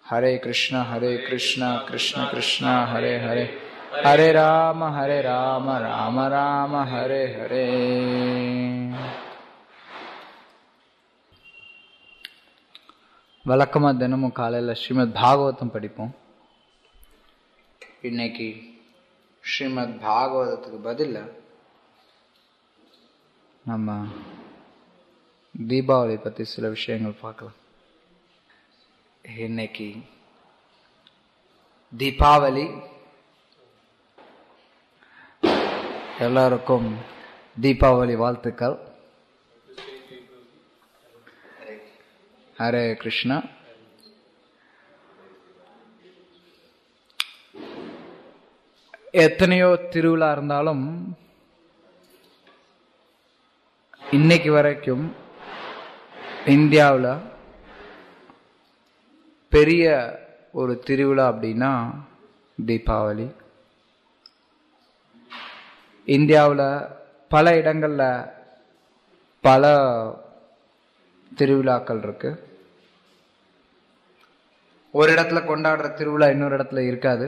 हरे कृष्ण हरे कृष्ण कृष्ण कृष्ण हरे हरे हरे राम हरे राम राम राम हरे हरे வழக்கமாக தினமும் காலையில் ஸ்ரீமத் பாகவதம் படிப்போம் இன்னைக்கு ஸ்ரீமத் பாகவதத்துக்கு பதில் நம்ம தீபாவளி பற்றி சில விஷயங்கள் பார்க்கலாம் இன்னைக்கு தீபாவளி எல்லாருக்கும் தீபாவளி வாழ்த்துக்கள் ஹரே கிருஷ்ணா எத்தனையோ திருவிழா இருந்தாலும் இன்னைக்கு வரைக்கும் இந்தியாவில் பெரிய ஒரு திருவிழா அப்படின்னா தீபாவளி இந்தியாவில் பல இடங்களில் பல திருவிழாக்கள் இருக்கு ஒரு இடத்துல கொண்டாடுற திருவிழா இன்னொரு இடத்துல இருக்காது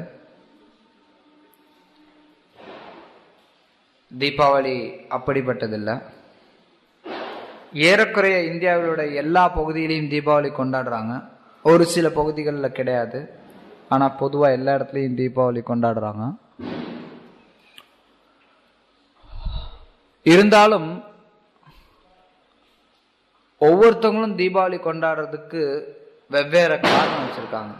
தீபாவளி அப்படிப்பட்டதில்லை ஏறக்குறைய இந்தியாவிலோட எல்லா பகுதியிலையும் தீபாவளி கொண்டாடுறாங்க ஒரு சில பகுதிகளில் கிடையாது ஆனால் பொதுவாக எல்லா இடத்துலையும் தீபாவளி கொண்டாடுறாங்க இருந்தாலும் ஒவ்வொருத்தவங்களும் தீபாவளி கொண்டாடுறதுக்கு வெவ்வேறு காரணம் வச்சிருக்காங்க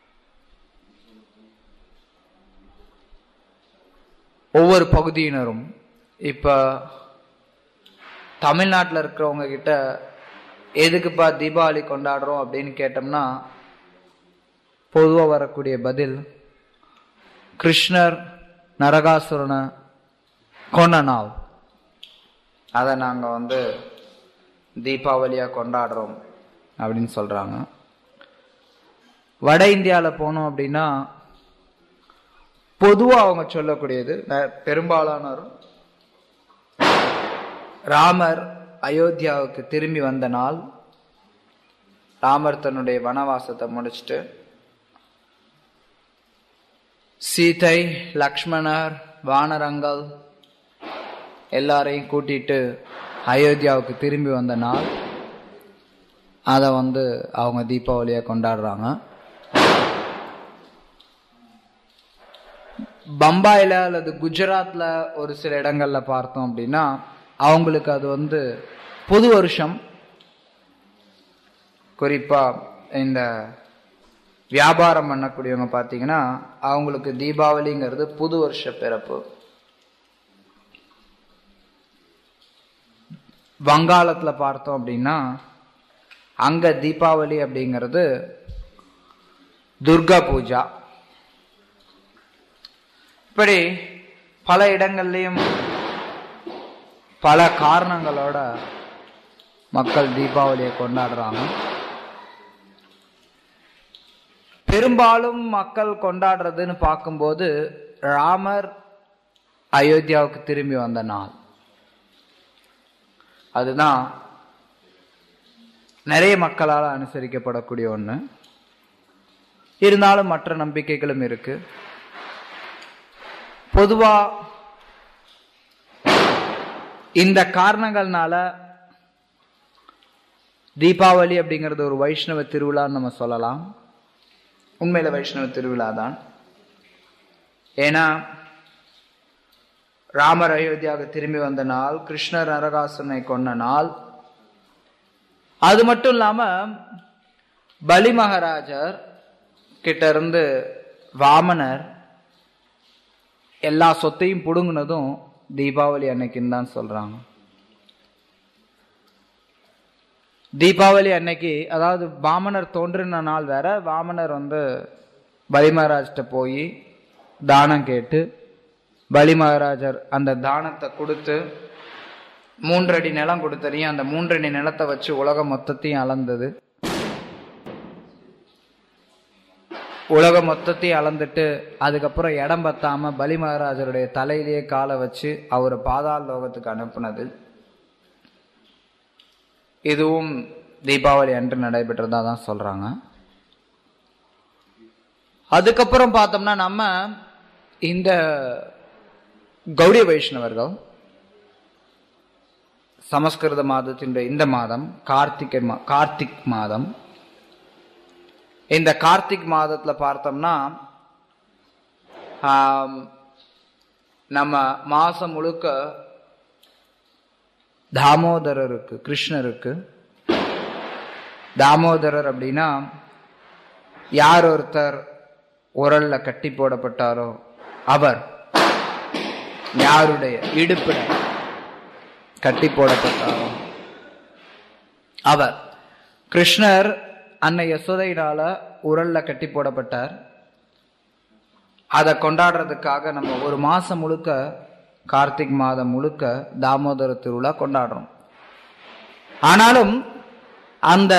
ஒவ்வொரு பகுதியினரும் இப்ப தமிழ்நாட்டில் இருக்கிறவங்க கிட்ட எதுக்குப்பா தீபாவளி கொண்டாடுறோம் அப்படின்னு கேட்டோம்னா பொதுவாக வரக்கூடிய பதில் கிருஷ்ணர் நரகாசுரனை கொண்ட நாள் அதை நாங்கள் வந்து தீபாவளியாக கொண்டாடுறோம் அப்படின்னு சொல்கிறாங்க வட இந்தியாவில் போனோம் அப்படின்னா பொதுவாக அவங்க சொல்லக்கூடியது பெரும்பாலானோர் ராமர் அயோத்தியாவுக்கு திரும்பி வந்த நாள் ராமர் தன்னுடைய வனவாசத்தை முடிச்சுட்டு சீதை லக்ஷ்மணர் வானரங்கள் எல்லாரையும் கூட்டிட்டு அயோத்தியாவுக்கு திரும்பி வந்த நாள் அதை வந்து அவங்க தீபாவளியாக கொண்டாடுறாங்க பம்பாயில் அல்லது குஜராத்தில் ஒரு சில இடங்கள்ல பார்த்தோம் அப்படின்னா அவங்களுக்கு அது வந்து புது வருஷம் குறிப்பாக இந்த வியாபாரம் பண்ணக்கூடியவங்க பார்த்தீங்கன்னா அவங்களுக்கு தீபாவளிங்கிறது புது வருஷ பிறப்பு வங்காளத்தில் பார்த்தோம் அப்படின்னா அங்கே தீபாவளி அப்படிங்கிறது துர்கா பூஜா இப்படி பல இடங்கள்லையும் பல காரணங்களோட மக்கள் தீபாவளியை கொண்டாடுறாங்க பெரும்பாலும் மக்கள் கொண்டாடுறதுன்னு பார்க்கும்போது ராமர் அயோத்தியாவுக்கு திரும்பி வந்த நாள் அதுதான் நிறைய மக்களால் அனுசரிக்கப்படக்கூடிய ஒன்று இருந்தாலும் மற்ற நம்பிக்கைகளும் இருக்கு பொதுவா இந்த காரணங்கள்னால தீபாவளி அப்படிங்கிறது ஒரு வைஷ்ணவ திருவிழான்னு நம்ம சொல்லலாம் உண்மையில வைஷ்ணவ திருவிழா தான் ஏன்னா ராமர் அயோத்தியாவுக்கு திரும்பி வந்த நாள் கிருஷ்ணர் நரகாசுரனை கொன்ன நாள் அது மட்டும் இல்லாம பலி மகாராஜர் கிட்ட இருந்து வாமனர் எல்லா சொத்தையும் புடுங்கினதும் தீபாவளி அன்னைக்குன்னு தான் சொல்றாங்க தீபாவளி அன்னைக்கு அதாவது வாமனர் தோன்றின நாள் வேற வாமனர் வந்து பலி மகாராஜ்கிட்ட போய் தானம் கேட்டு பலி மகாராஜர் அந்த தானத்தை கொடுத்து மூன்றடி நிலம் கொடுத்ததையும் அந்த மூன்றடி நிலத்தை வச்சு உலகம் மொத்தத்தையும் அளந்தது உலகம் மொத்தத்தையும் அளந்துட்டு அதுக்கப்புறம் இடம் பத்தாம பலி மகாராஜருடைய தலையிலேயே காலை வச்சு அவரை பாதாள லோகத்துக்கு அனுப்புனது இதுவும் தீபாவளி அன்று நடைபெற்றதா தான் சொல்றாங்க அதுக்கப்புறம் பார்த்தோம்னா நம்ம இந்த கௌடிய வைஷ்ணவர்கள் சமஸ்கிருத மாதத்தினுடைய இந்த மாதம் கார்த்திகை மா கார்த்திக் மாதம் இந்த கார்த்திக் மாதத்துல பார்த்தோம்னா ஆம், நம்ம மாசம் முழுக்க தாமோதரருக்கு கிருஷ்ணருக்கு தாமோதரர் அப்படின்னா யார் ஒருத்தர் உரல்ல கட்டி போடப்பட்டாரோ அவர் யாருடைய இடுப்பிட கட்டி போடப்பட்டாரோ அவர் கிருஷ்ணர் அன்னை யசோதையினால உரல்ல கட்டி போடப்பட்டார் அதை கொண்டாடுறதுக்காக நம்ம ஒரு மாசம் முழுக்க கார்த்திக் மாதம் முழுக்க தாமோதர திருவிழா கொண்டாடுறோம் ஆனாலும் அந்த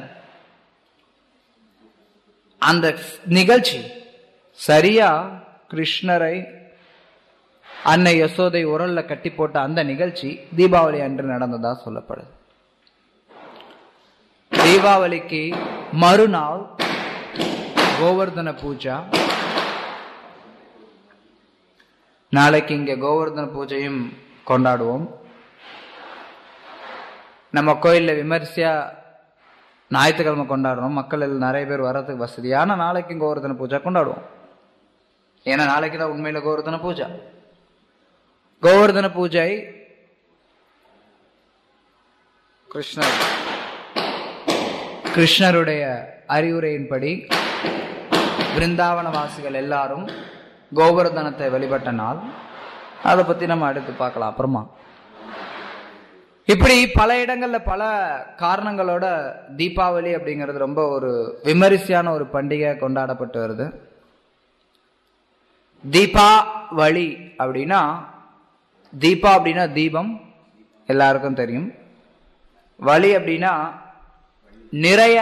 அந்த நிகழ்ச்சி சரியா கிருஷ்ணரை அன்னை யசோதை உரல்ல கட்டி போட்ட அந்த நிகழ்ச்சி தீபாவளி அன்று நடந்ததா சொல்லப்படுது தீபாவளிக்கு மறுநாள் கோவர்தன பூஜா நாளைக்கு இங்க கோவர்தன பூஜையும் கொண்டாடுவோம் நம்ம கோயில்ல விமர்சையா ஞாயிற்றுக்கிழமை கொண்டாடுறோம் மக்கள் எல்லாம் நிறைய பேர் வர்றதுக்கு வசதி ஆனா நாளைக்கு கோவர்தன பூஜை கொண்டாடுவோம் ஏன்னா நாளைக்கு தான் உண்மையில கோவர்தன பூஜை கோவர்தன பூஜை கிருஷ்ணர் கிருஷ்ணருடைய அறிவுரையின்படி பிருந்தாவன வாசிகள் எல்லாரும் கோவர்தனத்தை வழிபட்ட நாள் அதை பத்தி நம்ம அடுத்து பார்க்கலாம் அப்புறமா இப்படி பல இடங்கள்ல பல காரணங்களோட தீபாவளி அப்படிங்கிறது ரொம்ப ஒரு விமரிசையான ஒரு பண்டிகை கொண்டாடப்பட்டு வருது தீபாவளி அப்படின்னா தீபா அப்படின்னா தீபம் எல்லாருக்கும் தெரியும் வழி அப்படின்னா நிறைய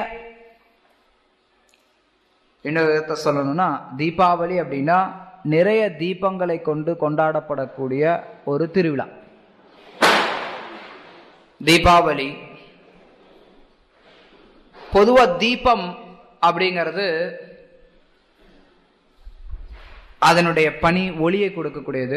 இன்னொரு விதத்தை சொல்லணும்னா தீபாவளி அப்படின்னா நிறைய தீபங்களை கொண்டு கொண்டாடப்படக்கூடிய ஒரு திருவிழா தீபாவளி பொதுவா தீபம் அப்படிங்கிறது அதனுடைய பணி ஒளியை கொடுக்கக்கூடியது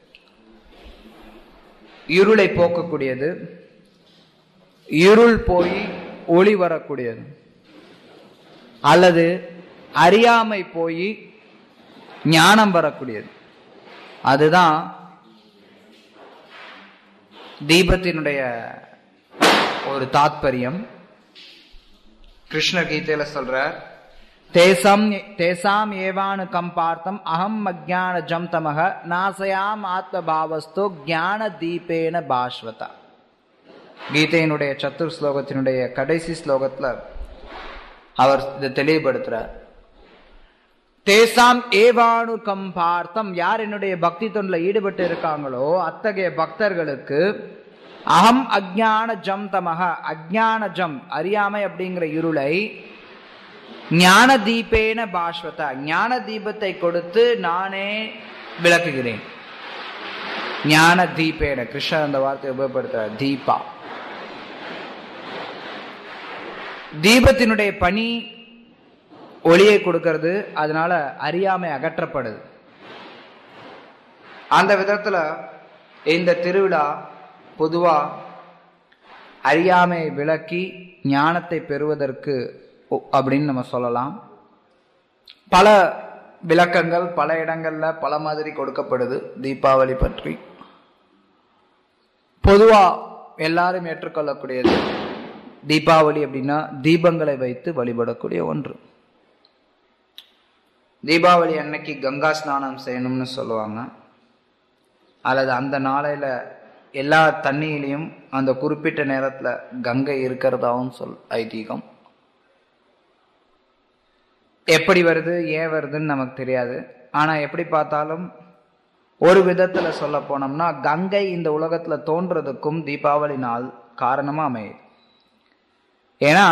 இருளை போக்கக்கூடியது இருள் போய் ஒளி வரக்கூடியது அல்லது அறியாமை போய் ஞானம் வரக்கூடியது அதுதான் தீபத்தினுடைய ஒரு தாத்பரியம் கிருஷ்ண கீதையில சொல்றார் தேசம் தேசாம் ஏவானு கம்பார்த்தம் அகம் அஜான ஜம் தமக நாசயாம் ஆத்ம பாவஸ்தோ ஞான தீபேன பாஸ்வதா கீதையினுடைய சத்துர் ஸ்லோகத்தினுடைய கடைசி ஸ்லோகத்துல அவர் இதை தெளிவுபடுத்துறார் தேசாம் ஏவானு கம்பார்த்தம் யார் என்னுடைய பக்தி தொண்டில் ஈடுபட்டு இருக்காங்களோ அத்தகைய பக்தர்களுக்கு அகம் அஜான ஜம் தமக அஜான ஜம் அறியாமை அப்படிங்கிற இருளை ஞான தீபேன பாஸ்வதா ஞான தீபத்தை கொடுத்து நானே விளக்குகிறேன் ஞான தீபேன கிருஷ்ணர் அந்த வார்த்தையை உபயோகப்படுத்துறார் தீபா தீபத்தினுடைய பணி ஒளியை கொடுக்கிறது அதனால அறியாமை அகற்றப்படுது அந்த விதத்துல இந்த திருவிழா பொதுவா அறியாமை விளக்கி ஞானத்தை பெறுவதற்கு ஒ- அப்படின்னு நம்ம சொல்லலாம் பல விளக்கங்கள் பல இடங்கள்ல பல மாதிரி கொடுக்கப்படுது தீபாவளி பற்றி பொதுவா எல்லாரும் ஏற்றுக்கொள்ளக்கூடியது தீபாவளி அப்படின்னா தீபங்களை வைத்து வழிபடக்கூடிய ஒன்று தீபாவளி அன்னைக்கு கங்கா ஸ்நானம் செய்யணும்னு சொல்லுவாங்க அல்லது அந்த நாளையில எல்லா தண்ணியிலையும் அந்த குறிப்பிட்ட நேரத்துல கங்கை இருக்கிறதாவும் சொல் ஐதீகம் எப்படி வருது ஏன் வருதுன்னு நமக்கு தெரியாது ஆனா எப்படி பார்த்தாலும் ஒரு விதத்துல சொல்ல போனோம்னா கங்கை இந்த உலகத்துல தோன்றதுக்கும் தீபாவளி நாள் காரணமா அமையுது ஏன்னா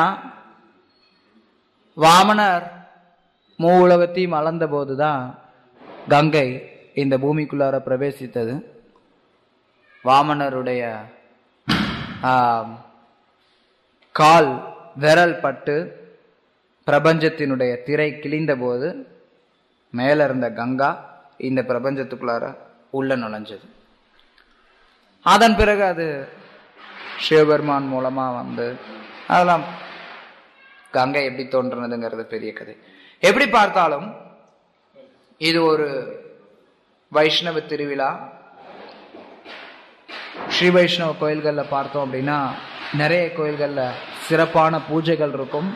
வாமனர் மூ உலகத்தையும் அளந்த போதுதான் கங்கை இந்த பூமிக்குள்ளார பிரவேசித்தது வாமனருடைய ஆம், கால் விரல் பட்டு பிரபஞ்சத்தினுடைய திரை கிழிந்த போது மேல இருந்த கங்கா இந்த பிரபஞ்சத்துக்குள்ளார உள்ள நுழைஞ்சது அதன் பிறகு அது சிவபெருமான் மூலமா வந்து அதெல்லாம் கங்கை எப்படி தோன்றுனதுங்கிறது பெரிய கதை எப்படி பார்த்தாலும் இது ஒரு வைஷ்ணவ திருவிழா ஸ்ரீ வைஷ்ணவ கோயில்கள்ல பார்த்தோம் அப்படின்னா நிறைய கோயில்கள்ல சிறப்பான பூஜைகள் இருக்கும்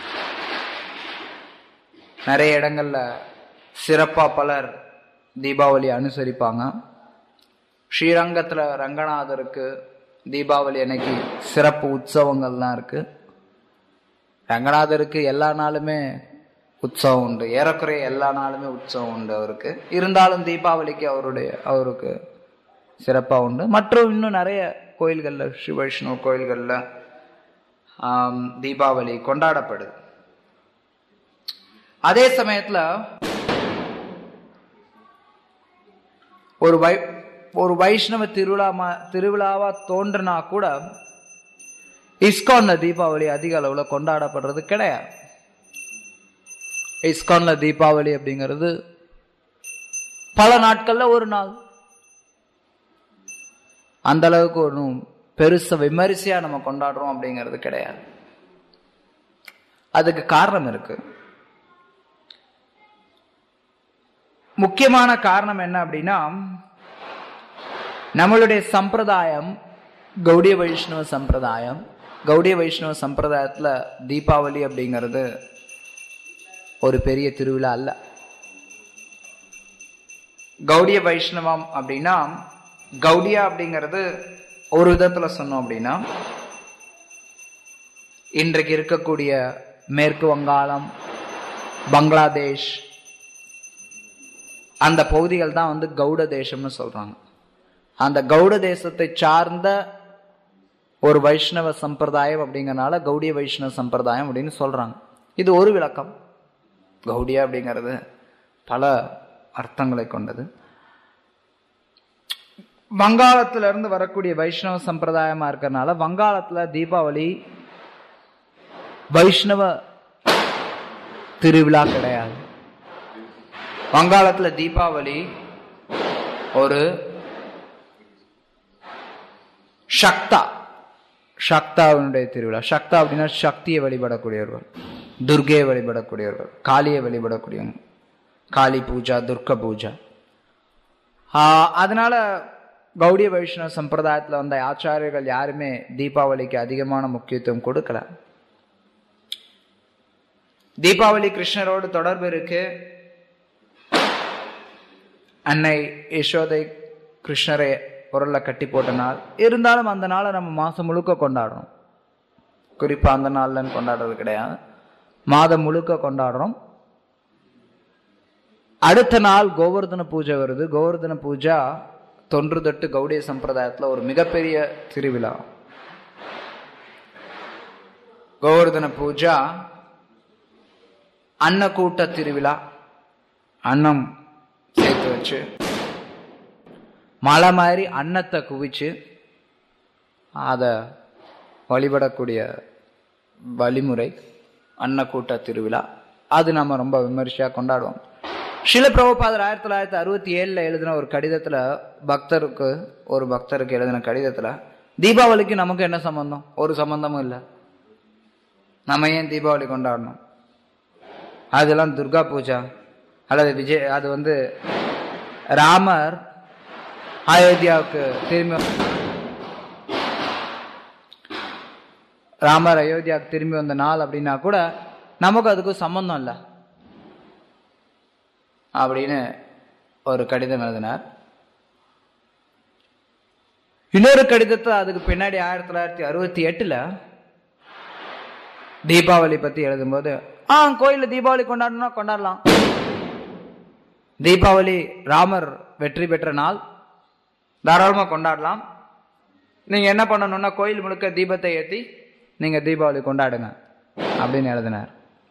நிறைய இடங்கள்ல சிறப்பா பலர் தீபாவளி அனுசரிப்பாங்க ஸ்ரீரங்கத்துல ரங்கநாதருக்கு தீபாவளி அன்னைக்கு சிறப்பு உற்சவங்கள்லாம் இருக்கு ரங்கநாதருக்கு எல்லா நாளுமே உற்சவம் உண்டு ஏறக்குறைய எல்லா நாளுமே உற்சவம் உண்டு அவருக்கு இருந்தாலும் தீபாவளிக்கு அவருடைய அவருக்கு சிறப்பா உண்டு மற்றும் இன்னும் நிறைய கோயில்கள்ல ஸ்ரீ வைஷ்ணவ கோயில்கள்ல ஆம், தீபாவளி கொண்டாடப்படுது அதே சமயத்துல ஒரு வை ஒரு வைஷ்ணவ திருவிழா மா- திருவிழாவா தோன்றுனா கூட இஸ்கான்ல தீபாவளி அதிக அளவுல கொண்டாடப்படுறது கிடையாது இஸ்கான்ல தீபாவளி அப்படிங்கிறது பல நாட்கள்ல ஒரு நாள் அந்த அளவுக்கு ஒன்றும் பெருசா விமரிசையா நம்ம கொண்டாடுறோம் அப்படிங்கிறது கிடையாது அதுக்கு காரணம் இருக்கு முக்கியமான காரணம் என்ன அப்படின்னா நம்மளுடைய சம்பிரதாயம் கௌடிய வைஷ்ணவ சம்பிரதாயம் கௌடிய வைஷ்ணவ சம்பிரதாயத்துல தீபாவளி அப்படிங்கிறது ஒரு பெரிய திருவிழா அல்ல கௌடிய வைஷ்ணவம் அப்படின்னா கௌடியா அப்படிங்கிறது ஒரு விதத்துல சொன்னோம் அப்படின்னா இன்றைக்கு இருக்கக்கூடிய மேற்கு வங்காளம் பங்களாதேஷ் அந்த பகுதிகள் தான் வந்து கௌட தேசம்னு சொல்றாங்க அந்த கௌட தேசத்தை சார்ந்த ஒரு வைஷ்ணவ சம்பிரதாயம் அப்படிங்கறனால கௌடிய வைஷ்ணவ சம்பிரதாயம் அப்படின்னு சொல்றாங்க இது ஒரு விளக்கம் கௌடியா அப்படிங்கிறது பல அர்த்தங்களை கொண்டது வங்காளத்துல இருந்து வரக்கூடிய வைஷ்ணவ சம்பிரதாயமா இருக்கறனால வங்காளத்துல தீபாவளி வைஷ்ணவ திருவிழா கிடையாது வங்காளத்துல தீபாவளி ஒரு சக்தா சக்தாவினுடைய திருவிழா சக்தா அப்படின்னா சக்தியை வழிபடக்கூடியவர்கள் துர்கையை வழிபடக்கூடியவர்கள் காளியை வழிபடக்கூடியவங்க காளி பூஜா துர்க்க பூஜா ஆஹ் அதனால கௌடிய வைஷ்ணவ சம்பிரதாயத்துல வந்த ஆச்சாரியர்கள் யாருமே தீபாவளிக்கு அதிகமான முக்கியத்துவம் கொடுக்கல தீபாவளி கிருஷ்ணரோடு தொடர்பு இருக்கு அன்னை யசோதை கிருஷ்ணரை உரல்ல கட்டி போட்ட நாள் இருந்தாலும் அந்த நாளை நம்ம மாசம் முழுக்க கொண்டாடுறோம் குறிப்பா அந்த நாள்லன்னு கொண்டாடுறது கிடையாது மாதம் முழுக்க கொண்டாடுறோம் அடுத்த நாள் கோவர்தன பூஜை வருது கோவர்தன பூஜா தொன்று தொட்டு கௌடிய சம்பிரதாயத்துல ஒரு மிகப்பெரிய திருவிழா கோவர்தன பூஜா அன்னக்கூட்ட திருவிழா அன்னம் சேர்த்து வச்சு மலை மாதிரி அன்னத்தை குவிச்சு அதை வழிபடக்கூடிய வழிமுறை அன்னக்கூட்ட திருவிழா அது நம்ம ரொம்ப விமர்சையா கொண்டாடுவோம் சில பிரபுபாதர் ஆயிரத்தி தொள்ளாயிரத்தி அறுபத்தி ஏழுல எழுதின ஒரு கடிதத்துல பக்தருக்கு ஒரு பக்தருக்கு எழுதின கடிதத்துல தீபாவளிக்கு நமக்கு என்ன சம்பந்தம் ஒரு சம்பந்தமும் இல்லை நம்ம ஏன் தீபாவளி கொண்டாடணும் அதெல்லாம் துர்கா பூஜா அல்லது விஜய் அது வந்து ராமர் அயோத்தியாவுக்கு திரும்பி ராமர் அயோத்தியாவுக்கு திரும்பி வந்த நாள் அப்படின்னா கூட நமக்கு அதுக்கும் சம்பந்தம் இல்லை அப்படின்னு ஒரு கடிதம் எழுதினார் இன்னொரு கடிதத்தை அதுக்கு பின்னாடி ஆயிரத்தி தொள்ளாயிரத்தி அறுபத்தி எட்டுல தீபாவளி பத்தி எழுதும்போது ஆ கோயில்ல தீபாவளி கொண்டாடணும்னா கொண்டாடலாம் தீபாவளி ராமர் வெற்றி பெற்ற நாள் தாராளமா கொண்டாடலாம் நீங்க என்ன பண்ணணும்னா கோயில் முழுக்க தீபத்தை ஏத்தி நீங்க தீபாவளி கொண்டாடுங்க அப்படின்னு எழுதினார்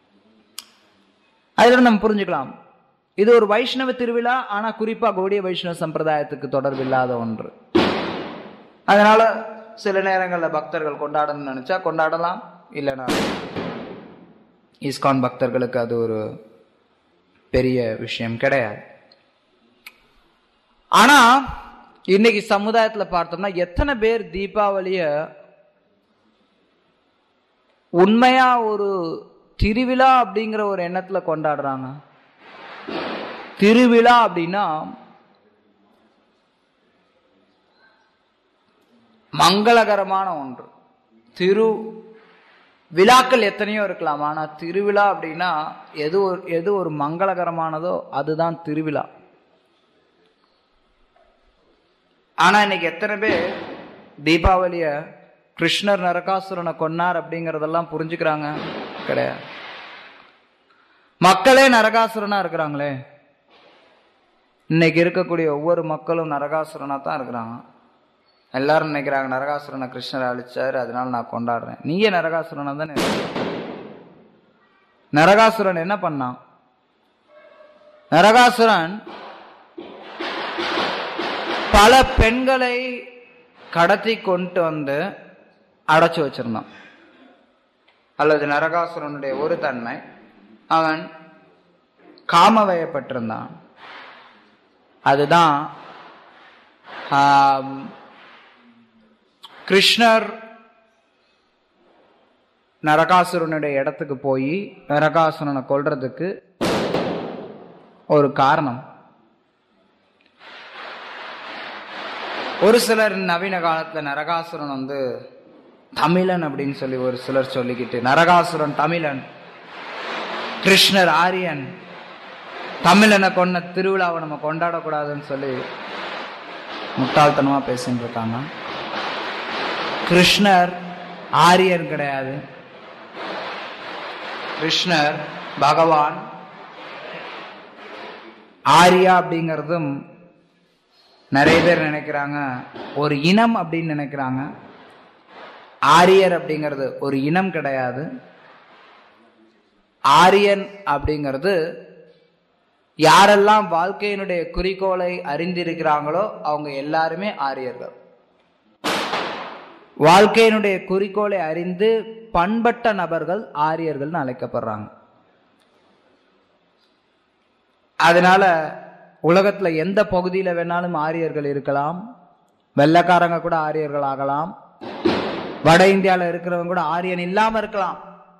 அதுல நம்ம புரிஞ்சுக்கலாம் இது ஒரு வைஷ்ணவ திருவிழா ஆனா குறிப்பா கௌடிய வைஷ்ணவ சம்பிரதாயத்துக்கு தொடர்பு இல்லாத ஒன்று அதனால சில நேரங்கள்ல பக்தர்கள் கொண்டாடணும்னு நினைச்சா கொண்டாடலாம் இல்லைன்னா இஸ்கான் பக்தர்களுக்கு அது ஒரு பெரிய விஷயம் கிடையாது ஆனா இன்னைக்கு சமுதாயத்துல பார்த்தோம்னா எத்தனை பேர் தீபாவளிய உண்மையா ஒரு திருவிழா அப்படிங்கிற ஒரு எண்ணத்துல கொண்டாடுறாங்க திருவிழா அப்படின்னா மங்களகரமான ஒன்று திரு விழாக்கள் எத்தனையோ இருக்கலாம் ஆனா திருவிழா அப்படின்னா எது ஒரு எது ஒரு மங்களகரமானதோ அதுதான் திருவிழா ஆனா இன்னைக்கு எத்தனை பேர் தீபாவளிய கிருஷ்ணர் நரகாசுரனை கொன்னார் அப்படிங்கறதெல்லாம் புரிஞ்சுக்கிறாங்க கிடையாது மக்களே நரகாசுரனா இருக்கிறாங்களே இன்னைக்கு இருக்கக்கூடிய ஒவ்வொரு மக்களும் நரகாசுரனா தான் இருக்கிறாங்க எல்லாரும் நினைக்கிறாங்க நரகாசுரனை கிருஷ்ணர் அழிச்சாரு அதனால நான் கொண்டாடுறேன் நீயே நரகாசுரனை தானே இருக்க. நரகாசுரன் என்ன பண்ணான் நரகாசுரன் பல பெண்களை கடத்தி கொண்டு வந்து அடைச்சு வச்சிருந்தான் அல்லது நரகாசுரனுடைய ஒரு தன்மை அவன் காமவயப்பட்டிருந்தான் அதுதான் ஆம், கிருஷ்ணர் நரகாசுரனுடைய இடத்துக்கு போய் நரகாசுரனை கொல்றதுக்கு ஒரு காரணம் ஒரு சிலர் நவீன காலத்துல நரகாசுரன் வந்து தமிழன் அப்படின்னு சொல்லி ஒரு சிலர் சொல்லிக்கிட்டு நரகாசுரன் தமிழன் கிருஷ்ணர் ஆரியன் தமிழனை கொண்ட திருவிழாவை நம்ம கொண்டாடக்கூடாதுன்னு சொல்லி முட்டாள்தனமா பேசிட்டு இருக்காங்க கிருஷ்ணர் ஆரியன் கிடையாது கிருஷ்ணர் பகவான் ஆரியா அப்படிங்கிறதும் நிறைய பேர் நினைக்கிறாங்க ஒரு இனம் அப்படின்னு நினைக்கிறாங்க ஆரியர் அப்படிங்கிறது ஒரு இனம் கிடையாது ஆரியன் அப்படிங்கிறது யாரெல்லாம் வாழ்க்கையினுடைய குறிக்கோளை அறிந்திருக்கிறாங்களோ அவங்க எல்லாருமே ஆரியர்கள் வாழ்க்கையினுடைய குறிக்கோளை அறிந்து பண்பட்ட நபர்கள் ஆரியர்கள்னு அழைக்கப்படுறாங்க அதனால உலகத்துல எந்த பகுதியில வேணாலும் ஆரியர்கள் இருக்கலாம் வெள்ளைக்காரங்க கூட ஆரியர்கள் ஆகலாம் வட இந்தியால இருக்கிறவங்க கூட ஆரியன் இல்லாம இருக்கலாம்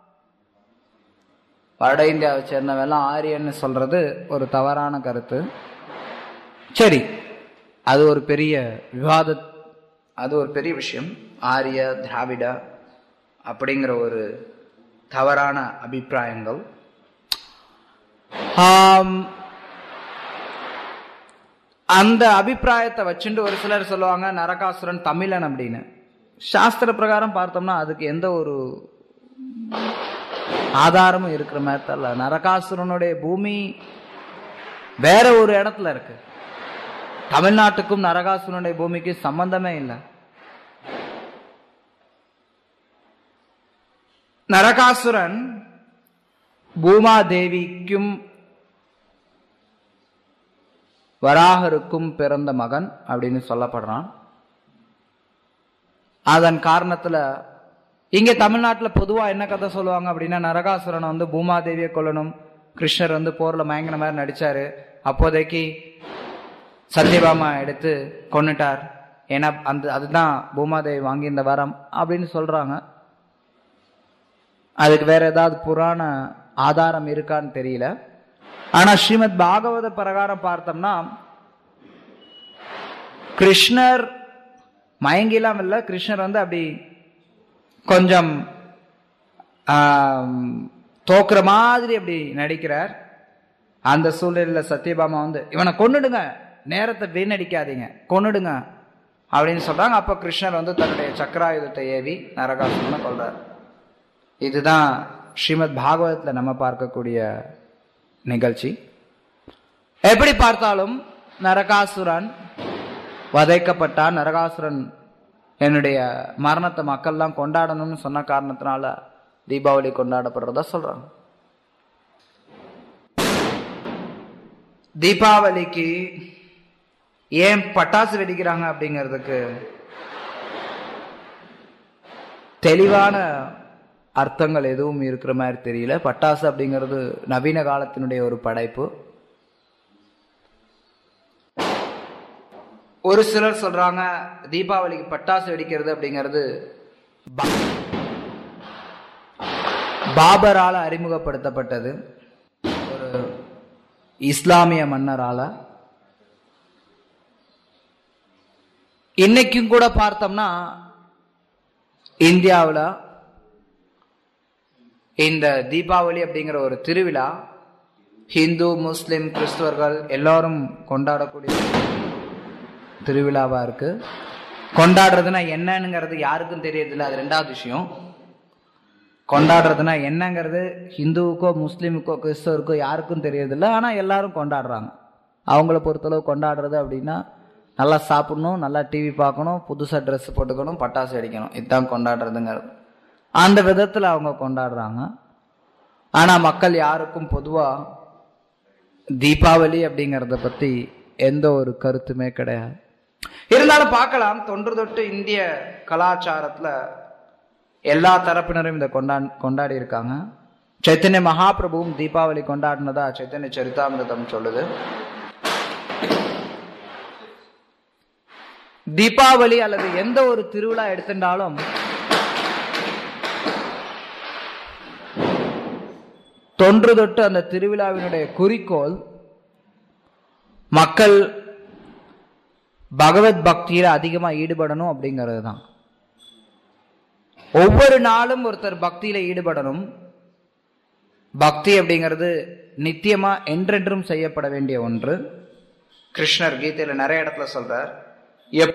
வட இந்தியாவை சேர்ந்தவன் எல்லாம் ஆரியன்னு சொல்றது ஒரு தவறான கருத்து சரி அது ஒரு பெரிய விவாத அது ஒரு பெரிய விஷயம் ஆரிய திராவிட அப்படிங்கிற ஒரு தவறான அபிப்பிராயங்கள் ஆம், அந்த அபிப்பிராயத்தை வச்சுட்டு ஒரு சிலர் சொல்லுவாங்க நரகாசுரன் தமிழன் அப்படின்னு சாஸ்திர பிரகாரம் பார்த்தோம்னா அதுக்கு எந்த ஒரு ஆதாரமும் இருக்கிற மாதிரி தெரியல நரகாசுரனுடைய பூமி வேற ஒரு இடத்துல இருக்கு தமிழ்நாட்டுக்கும் நரகாசுரனுடைய பூமிக்கு சம்பந்தமே இல்லை நரகாசுரன் பூமாதேவிக்கும் வராகருக்கும் பிறந்த மகன் அப்படின்னு சொல்லப்படுறான் அதன் காரணத்துல இங்க தமிழ்நாட்டுல பொதுவா என்ன கதை சொல்லுவாங்க அப்படின்னா நரகாசுரனை வந்து பூமாதேவியை கொல்லணும் கிருஷ்ணர் வந்து போர்ல மயங்கின மாதிரி நடிச்சாரு அப்போதைக்கு சத்யபாமா எடுத்து கொன்னுட்டார் ஏன்னா அந்த அதுதான் பூமாதேவி வாங்கியிருந்த வரம் அப்படின்னு சொல்றாங்க அதுக்கு வேற ஏதாவது புராண ஆதாரம் இருக்கான்னு தெரியல ஆனா ஸ்ரீமத் பாகவத பிரகாரம் பார்த்தோம்னா கிருஷ்ணர் மயங்கிலாம் இல்ல கிருஷ்ணர் வந்து அப்படி கொஞ்சம் ஆம், தோக்குற மாதிரி அப்படி நடிக்கிறார் அந்த சூழ்நிலையில சத்யபாமா வந்து இவனை கொன்னுடுங்க நேரத்தை வீணடிக்காதீங்க கொன்னுடுங்க அப்படின்னு சொல்றாங்க அப்ப கிருஷ்ணர் வந்து தன்னுடைய சக்கராயுதத்தை ஏவி நரகாசுரனை கொல்றார் இதுதான் ஸ்ரீமத் பாகவதத்துல நம்ம பார்க்கக்கூடிய நிகழ்ச்சி எப்படி பார்த்தாலும் நரகாசுரன் வதைக்கப்பட்டான் நரகாசுரன் என்னுடைய மரணத்தை மக்கள்லாம் கொண்டாடணும்னு சொன்ன காரணத்தினால தீபாவளி கொண்டாடப்படுறதா சொல்றாங்க தீபாவளிக்கு ஏன் பட்டாசு வெடிக்கிறாங்க அப்படிங்கிறதுக்கு தெளிவான அர்த்தங்கள் எதுவும் இருக்கிற மாதிரி தெரியல பட்டாசு அப்படிங்கிறது நவீன காலத்தினுடைய ஒரு படைப்பு ஒரு சிலர் சொல்றாங்க தீபாவளிக்கு பட்டாசு வெடிக்கிறது அப்படிங்கிறது பா- பாபரால அறிமுகப்படுத்தப்பட்டது ஒரு இஸ்லாமிய மன்னரால இன்னைக்கும் கூட பார்த்தோம்னா இந்தியாவில் இந்த தீபாவளி அப்படிங்கிற ஒரு திருவிழா ஹிந்து முஸ்லிம் கிறிஸ்துவர்கள் எல்லாரும் கொண்டாடக்கூடிய திருவிழாவா இருக்கு கொண்டாடுறதுனா என்னங்கிறது யாருக்கும் தெரியறதில்ல அது ரெண்டாவது விஷயம் கொண்டாடுறதுனா என்னங்கிறது ஹிந்துவுக்கோ முஸ்லீமுக்கோ கிறிஸ்தவருக்கோ யாருக்கும் தெரியறதில்ல ஆனால் எல்லாரும் கொண்டாடுறாங்க அவங்கள பொறுத்தளவு கொண்டாடுறது அப்படின்னா நல்லா சாப்பிடணும் நல்லா டிவி பார்க்கணும் புதுசாக ட்ரெஸ் போட்டுக்கணும் பட்டாசு வெடிக்கணும் இதுதான் கொண்டாடுறதுங்கிறது அந்த விதத்தில் அவங்க கொண்டாடுறாங்க ஆனால் மக்கள் யாருக்கும் பொதுவாக தீபாவளி அப்படிங்கிறத பற்றி எந்த ஒரு கருத்துமே கிடையாது இருந்தாலும் பார்க்கலாம் தொன்று தொட்டு இந்திய கலாச்சாரத்தில் எல்லா தரப்பினரும் இதை கொண்டா கொண்டாடி இருக்காங்க சைத்தன்ய மகாபிரபுவும் தீபாவளி கொண்டாடினதா சைத்தன்ய சரிதாமிரதம் சொல்லுது தீபாவளி அல்லது எந்த ஒரு திருவிழா எடுத்துட்டாலும் தொன்று தொட்டு அந்த திருவிழாவினுடைய குறிக்கோள் மக்கள் பகவத் பக்தியில அதிகமா ஈடுபடணும் அப்படிங்கிறது தான் ஒவ்வொரு நாளும் ஒருத்தர் பக்தியில ஈடுபடணும் பக்தி அப்படிங்கிறது நித்தியமா என்றென்றும் செய்யப்பட வேண்டிய ஒன்று கிருஷ்ணர் கீதையில நிறைய இடத்துல சொல்றார் எப்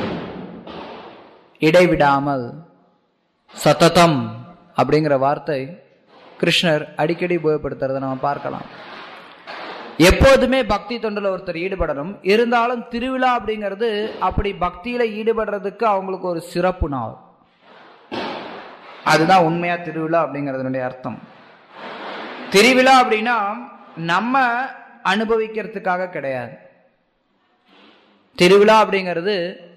இடைவிடாமல் சத்ததம் அப்படிங்கிற வார்த்தை கிருஷ்ணர் அடிக்கடி உபயோகப்படுத்துறதை நம்ம பார்க்கலாம் எப்போதுமே பக்தி தொண்டுல ஒருத்தர் ஈடுபடணும் இருந்தாலும் திருவிழா அப்படிங்கிறது அப்படி பக்தியில ஈடுபடுறதுக்கு அவங்களுக்கு ஒரு சிறப்பு நாள் அதுதான் உண்மையா திருவிழா அப்படிங்கிறதுனுடைய அர்த்தம் திருவிழா அப்படின்னா நம்ம அனுபவிக்கிறதுக்காக கிடையாது திருவிழா அப்படிங்கிறது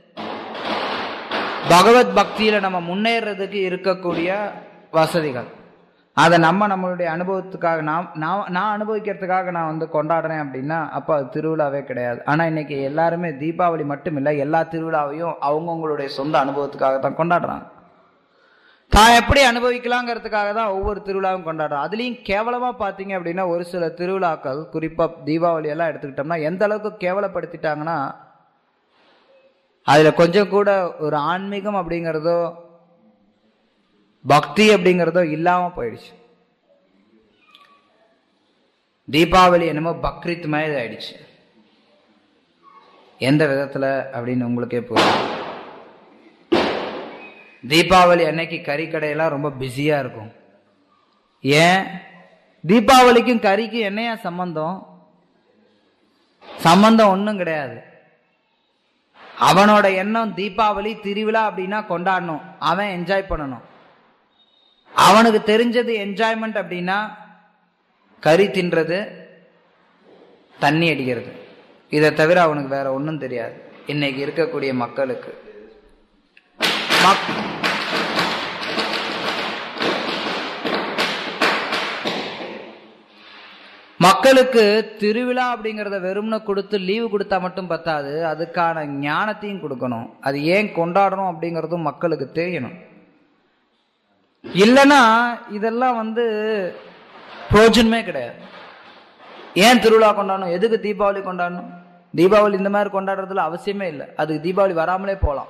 பகவத் பக்தியில நம்ம முன்னேறதுக்கு இருக்கக்கூடிய வசதிகள் அதை நம்ம நம்மளுடைய அனுபவத்துக்காக நான் நான் நான் அனுபவிக்கிறதுக்காக நான் வந்து கொண்டாடுறேன் அப்படின்னா அப்போ அது திருவிழாவே கிடையாது ஆனால் இன்னைக்கு எல்லாருமே தீபாவளி மட்டும் இல்லை எல்லா திருவிழாவையும் அவங்கவுங்களுடைய சொந்த அனுபவத்துக்காக தான் கொண்டாடுறாங்க தான் எப்படி அனுபவிக்கலாங்கிறதுக்காக தான் ஒவ்வொரு திருவிழாவும் கொண்டாடுறோம் அதுலேயும் கேவலமாக பார்த்தீங்க அப்படின்னா ஒரு சில திருவிழாக்கள் குறிப்பாக தீபாவளி எல்லாம் எடுத்துக்கிட்டோம்னா எந்த அளவுக்கு கேவலப்படுத்திட்டாங்கன்னா அதில் கொஞ்சம் கூட ஒரு ஆன்மீகம் அப்படிங்கிறதோ பக்தி அப்படிங்கிறதோ இல்லாமல் போயிடுச்சு தீபாவளி என்னமோ பக்ரீத் மாதிரி ஆயிடுச்சு எந்த விதத்தில் அப்படின்னு உங்களுக்கே புரியும் தீபாவளி அன்னைக்கு கறி கடையெல்லாம் ரொம்ப பிஸியாக இருக்கும் ஏன் தீபாவளிக்கும் கறிக்கும் என்னையா சம்பந்தம் சம்பந்தம் ஒன்றும் கிடையாது அவனோட எண்ணம் தீபாவளி திருவிழா அப்படின்னா கொண்டாடணும் அவன் என்ஜாய் பண்ணணும் அவனுக்கு தெரிஞ்சது என்ஜாய்மெண்ட் அப்படின்னா கறி தின்றது தண்ணி அடிக்கிறது இதை தவிர அவனுக்கு வேற ஒன்றும் தெரியாது இன்னைக்கு இருக்கக்கூடிய மக்களுக்கு மக்- மக்களுக்கு திருவிழா அப்படிங்கிறத வெறும்னு கொடுத்து லீவு கொடுத்தா மட்டும் பத்தாது அதுக்கான ஞானத்தையும் கொடுக்கணும் அது ஏன் கொண்டாடணும் அப்படிங்கிறதும் மக்களுக்கு தெரியணும் இல்லைன்னா இதெல்லாம் வந்து பிரயோஜனமே கிடையாது ஏன் திருவிழா கொண்டாடணும் எதுக்கு தீபாவளி கொண்டாடணும் தீபாவளி இந்த மாதிரி கொண்டாடுறதுல அவசியமே இல்லை அதுக்கு தீபாவளி வராமலே போகலாம்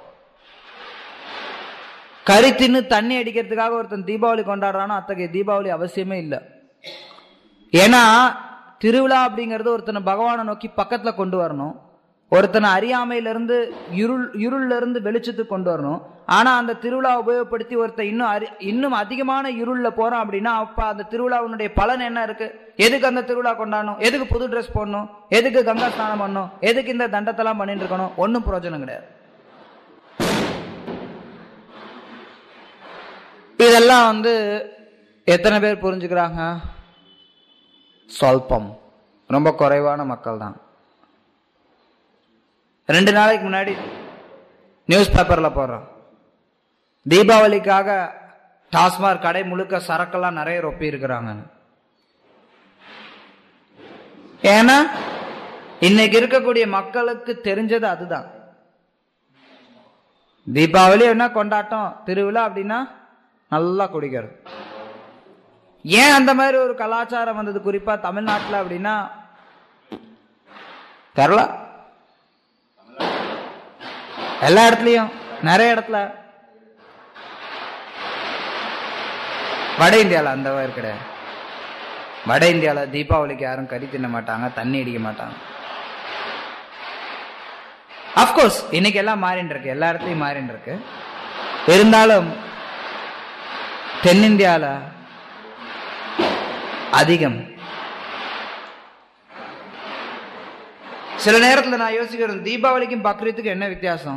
கறி தின்னு தண்ணி அடிக்கிறதுக்காக ஒருத்தன் தீபாவளி கொண்டாடுறான்னா அத்தகைய தீபாவளி அவசியமே இல்லை ஏன்னா திருவிழா அப்படிங்கிறது ஒருத்தனை பகவானை நோக்கி பக்கத்துல கொண்டு வரணும் ஒருத்தனை அறியாமையிலிருந்து இருள் இருள்ல இருந்து வெளிச்சத்துக்கு கொண்டு வரணும் ஆனா அந்த திருவிழா உபயோகப்படுத்தி ஒருத்தன் இன்னும் அறி இன்னும் அதிகமான இருள்ல போறான் அப்படின்னா அப்ப அந்த திருவிழாவினுடைய பலன் என்ன இருக்கு எதுக்கு அந்த திருவிழா கொண்டாடணும் எதுக்கு புது ட்ரெஸ் போடணும் எதுக்கு கங்கா ஸ்நானம் பண்ணணும் எதுக்கு இந்த தண்டத்தெல்லாம் பண்ணிட்டு இருக்கணும் ஒன்றும் பிரயோஜனம் கிடையாது இதெல்லாம் வந்து எத்தனை பேர் புரிஞ்சுக்கிறாங்க சொல்பம் ரொம்ப குறைவான மக்கள் தான் ரெண்டு நாளைக்கு முன்னாடி நியூஸ் பேப்பர்ல போடுறோம் தீபாவளிக்காக டாஸ்மாக் கடை முழுக்க சரக்கெல்லாம் நிறைய ரொப்பி இருக்கிறாங்க ஏன்னா இன்னைக்கு இருக்கக்கூடிய மக்களுக்கு தெரிஞ்சது அதுதான் தீபாவளி என்ன கொண்டாட்டம் திருவிழா அப்படின்னா நல்லா குடிக்கிறது ஏன் அந்த மாதிரி ஒரு கலாச்சாரம் வந்தது குறிப்பா தமிழ்நாட்டில் அப்படின்னா தெரில எல்லா இடத்துலயும் நிறைய இடத்துல வட இந்தியாவில் அந்த மாதிரி கிடையாது வட இந்தியாவில் தீபாவளிக்கு யாரும் கறி தின்ன மாட்டாங்க தண்ணி அடிக்க மாட்டாங்க அப்கோர்ஸ் இன்னைக்கு எல்லாம் மாறின்னு இருக்கு எல்லா இடத்துலையும் மாறின்னு இருக்கு இருந்தாலும் தென்னிந்தியாவில் அதிகம் சில நேரத்தில் நான் யோசிக்கிறேன் தீபாவளிக்கும் பக்ரீத்துக்கும் என்ன வித்தியாசம்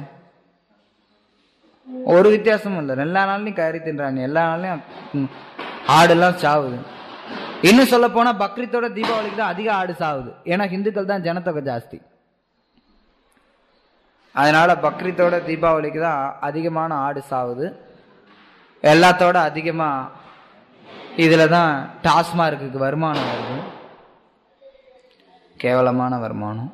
ஒரு வித்தியாசமும் இல்லை எல்லா நாள்லையும் கறி தின்றாங்க எல்லா நாள்லையும் ம், ஆடெல்லாம் சாவுது இன்னும் சொல்ல போனா பக்ரீத்தோட தீபாவளிக்கு தான் அதிக ஆடு சாவுது ஏன்னா இந்துக்கள் தான் ஜனத்தொகை ஜாஸ்தி அதனால பக்ரீத்தோட தீபாவளிக்கு தான் அதிகமான ஆடு சாவுது எல்லாத்தோட அதிகமா இதுல தான் டாஸ்மார்க்கு வருமானம் வருது கேவலமான வருமானம்